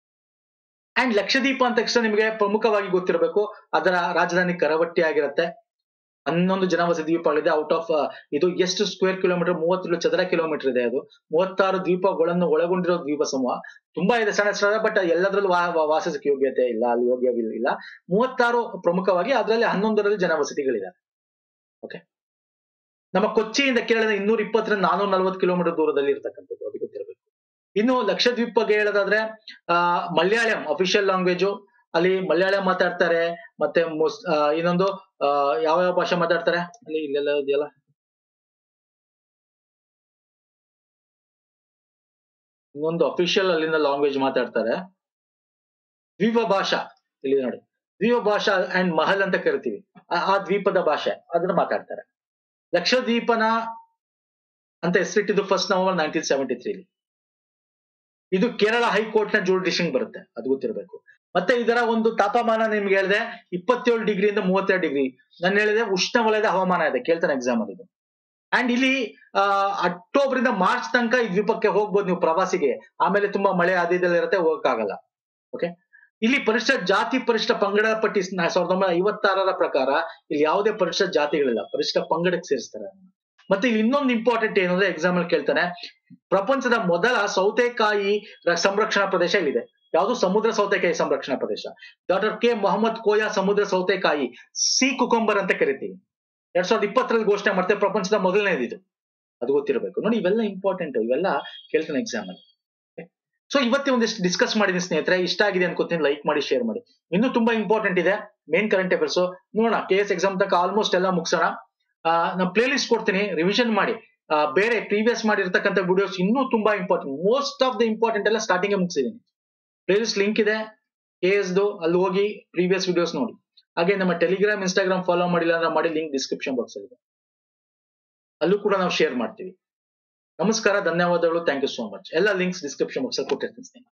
ಅಂಡ್ ಲಕ್ಷದ್ವೀಪ ಅಂತ ತಕ್ಷಣ ನಿಮಗೆ ಪ್ರಮುಖವಾಗಿ ಗೊತ್ತಿರಬೇಕು ಅದರ ರಾಜಧಾನಿ ಕರವಟ್ಟಿ ಆಗಿರುತ್ತೆ ಹನ್ನೊಂದು ಜನವಸತಿ ದ್ವೀಪಗಳಿದೆ ಔಟ್ ಆಫ್ ಇದು ಎಷ್ಟು ಸ್ಕ್ವೇರ್ ಕಿಲೋಮೀಟರ್ ಮೂವತ್ತೇಳು ಚದರ ಕಿಲೋಮೀಟರ್ ಇದೆ ಅದು ಮೂವತ್ತಾರು ದ್ವೀಪಗಳನ್ನು ಒಳಗೊಂಡಿರೋ ದ್ವೀಪ ಸಮೂಹ ತುಂಬಾ ಇದೆ ಸಣ್ಣ ಸಣ್ಣ ಬಟ್ ಎಲ್ಲದರಲ್ಲೂ ವಾ- ವಾ- ವಾಸಿಸಕ್ಕೆ ಯೋಗ್ಯತೆ ಇಲ್ಲ ಅಲ್ಲಿ ಯೋಗ್ಯವಿಲ್ಲ ಮೂವತ್ತಾರು ಪ್ರಮುಖವಾಗಿ ಅದರಲ್ಲಿ ಹನ್ನೊಂದರಲ್ಲಿ ಜನವಸತಿಗಳಿದೆ ಓಕೆ ನಮ್ಮ ಕೊಚ್ಚಿಯಿಂದ ಕೇರಳದ ಇನ್ನೂರ ಇಪ್ಪತ್ತರಿಂದ ನಾನೂರ ನಲ್ವತ್ತು ಕಿಲೋಮೀಟರ್ ದೂರದಲ್ಲಿ ಇರ್ತಕ್ಕಂಥದ್ದು ಅದು ಗೊತ್ತಿರಬೇಕು ಇನ್ನು ಲಕ್ಷದ್ವೀಪ ಬಗ್ಗೆ ಹೇಳೋದಾದ್ರೆ ಆ ಮಲಯಾಳಂ ಅಫಿಷಿಯಲ್ ಲ್ಯಾಂಗ್ವೇಜು ಅಲ್ಲಿ ಮಲಯಾಳಂ ಮಾತಾಡ್ತಾರೆ ಮತ್ತೆ ಮುಸ್ ಆ, ಇನ್ನೊಂದು ಆ, ಯಾವ ಯಾವ ಭಾಷೆ ಮಾತಾಡ್ತಾರೆ ಅಲ್ಲಿ ಇಲ್ಲೆಲ್ಲ ಇದೆಯಲ್ಲ ಇನ್ನೊಂದು ಅಫಿಷಿಯಲ್ ಅಲ್ಲಿಂದ ಲ್ಯಾಂಗ್ವೇಜ್ ಮಾತಾಡ್ತಾರೆ ದ್ವೀಪ ಭಾಷಾ ಇಲ್ಲಿ ನೋಡಿ ದ್ವೀಪ ಭಾಷಾ ಅಂಡ್ ಮಹಲ್ ಅಂತ ಕರಿತೀವಿ ಆ- ಆ ದ್ವೀಪದ ಭಾಷೆ ಅದನ್ನ ಮಾತಾಡ್ತಾರೆ ಲಕ್ಷದ್ವೀಪನ ಅಂತ ಹೆಸರಿಟ್ಟಿದ್ದು ಫಸ್ಟ್ ನವೆಂಬರ್ ನೈನ್ಟೀನ್ ಸೆವೆಂಟಿ ತ್ರೀಲಿ ಇದು ಕೇರಳ ಹೈಕೋರ್ಟ್ ನ ಜೂರಿಡಿಷನ್ ಬರುತ್ತೆ ಅದು ಗೊತ್ತಿರಬೇಕು ಮತ್ತೆ ಇದರ ಒಂದು ತಾಪಮಾನ ನಿಮ್ಗೆ ಹೇಳಿದೆ ಇಪ್ಪತ್ತೇಳು ಡಿಗ್ರಿಯಿಂದ ಮೂವತ್ತೆರಡು ಡಿಗ್ರಿ ನಾನು ಹೇಳಿದೆ ಉಷ್ಣವಲಯದ ಹವಾಮಾನ ಇದೆ ಕೇಳ್ತಾನೆ ಎಕ್ಸಾಮ್ ಅಲ್ಲಿ ಇದು ಅಂಡ್ ಇಲ್ಲಿ ಆ ಅಕ್ಟೋಬರ್ ಇಂದ ಮಾರ್ಚ್ ತನಕ ಈ ದ್ವೀಪಕ್ಕೆ ಹೋಗ್ಬೋದು ನೀವು ಪ್ರವಾಸಿಗೆ ಆಮೇಲೆ ತುಂಬಾ ಮಳೆ ಅದು ಇದೆಲ್ಲ ಇರುತ್ತೆ ಹೋಗಕ್ಕಾಗಲ್ಲ ಓಕೆ ಇಲ್ಲಿ ಪರಿಶಿಷ್ಟ ಜಾತಿ ಪರಿಶಿಷ್ಟ ಪಂಗಡ ಪಟ್ಟಿ ನ- ಸಾವಿರದ ಒಂಬೈನೂರ ಐವತ್ತಾರರ ಪ್ರಕಾರ ಇಲ್ಲಿ ಯಾವುದೇ ಪರಿಶಿಷ್ಟ ಜಾತಿಗಳಿಲ್ಲ ಪರಿಶಿಷ್ಟ ಪಂಗಡಕ್ಕೆ ಸೇರಿಸ್ತಾರೆ ಅದನ್ನ. ಮತ್ತೆ ಇಲ್ಲಿ ಇನ್ನೊಂದು ಇಂಪಾರ್ಟೆಂಟ್ ಏನು ಅಂದ್ರೆ ಎಕ್ಸಾಂಪಲ್ ಕೇಳ್ತಾನೆ ಪ್ರಪಂಚದ ಮೊದಲ ಸೌತೆಕಾಯಿ ರ- ಸಂರಕ್ಷಣಾ ಪ್ರದೇಶ ಇಲ್ಲಿದೆ ಯಾವುದು ಸಮುದ್ರ ಸೌತೆಕಾಯಿ ಸಂರಕ್ಷಣಾ ಪ್ರದೇಶ ಡಾಕ್ಟರ್ ಕೆ ಮೊಹಮ್ಮದ್ ಕೋಯಾ ಸಮುದ್ರ ಸೌತೆಕಾಯಿ ಸಿ ಕುಕಂಬರ್ ಅಂತ ಕರಿತೀವಿ ಎರಡ್ ಸಾವಿರದ ಇಪ್ಪತ್ತರಲ್ಲಿ ಘೋಷಣೆ ಮಾಡ್ತೇವೆ ಪ್ರಪಂಚದ ಮೊದಲನೇದು ಇದು ಅದು ಗೊತ್ತಿರಬೇಕು ನೋಡಿ ಇವೆಲ್ಲ ಇಂಪಾರ್ಟೆಂಟ್ ಇವೆಲ್ಲ ಕೇಳ್ತಾನೆ ಎಕ್ಸಾಮ್ ಅಲ್ಲಿ ಸೊ ಇವತ್ತೇ ಒಂದಿಷ್ಟು ಡಿಸ್ಕಸ್ ಮಾಡಿದೀನಿ ಸ್ನೇಹಿತರೆ ಇಷ್ಟ ಆಗಿದೆ ಅನ್ಕೋತೀನಿ ಲೈಕ್ ಮಾಡಿ ಶೇರ್ ಮಾಡಿ ಇನ್ನೂ ತುಂಬಾ ಇಂಪಾರ್ಟೆಂಟ್ ಇದೆ ಮೇನ್ ಕರೆಂಟ್ ಅಫೇರ್ಸ್ ನೋಡೋಣ ಕೆ ಎಸ್ ಎಕ್ಸಾಮ್ ತನಕ ಆಲ್ಮೋಸ್ಟ್ ಎಲ್ಲ ಮುಗಿಸೋಣ ನಾನು ಪ್ಲೇ ಲಿಸ್ಟ್ ಕೊಡ್ತೀನಿ ರಿವಿಷನ್ ಮಾಡಿ ಆ, ಬೇರೆ ಪ್ರೀವಿಯಸ್ ಮಾಡಿರ್ತಕ್ಕಂಥ ವಿಡಿಯೋಸ್ ಇನ್ನೂ ತುಂಬಾ important most of the important ಎಲ್ಲ ಸ್ಟಾರ್ಟಿಂಗ್ ಮುಗಿಸಿದೀನಿ ಪ್ಲೇ ಲಿಸ್ಟ್ ಲಿಂಕ್ ಇದೆ ಕೆ ಎಸ್ದು ಅಲ್ಲಿ ಹೋಗಿ ಪ್ರೀವಿಯಸ್ ವಿಡಿಯೋಸ್ ನೋಡಿ ಹಾಗೆ ನಮ್ಮ ಟೆಲಿಗ್ರಾಮ್ ಇನ್ಸ್ಟಾಗ್ರಾಮ್ ಫಾಲೋ ಮಾಡಿಲ್ಲ ಅಂದ್ರೆ ಮಾಡಿ ಲಿಂಕ್ ಡಿಸ್ಕ್ರಿಪ್ಷನ್ ಬಾಕ್ಸ್ ಅಲ್ಲಿ ಇದೆ ಅಲ್ಲೂ ಕೂಡ ನಾವು ಶೇರ್ ಮಾಡ್ತೀವಿ ನಮಸ್ಕಾರ ಧನ್ಯವಾದಗಳು ಥ್ಯಾಂಕ್ ಯು ಸೋ ಮಚ್ ಎಲ್ಲ ಲಿಂಕ್ಸ್ ಡಿಸ್ಕ್ರಿಪ್ಷನ್ ಬಾಕ್ಸ್ ಅಲ್ಲಿ ಕೊಟ್ಟಿರ್ತೀನಿ ಸ್ನೇಹಿತರೆ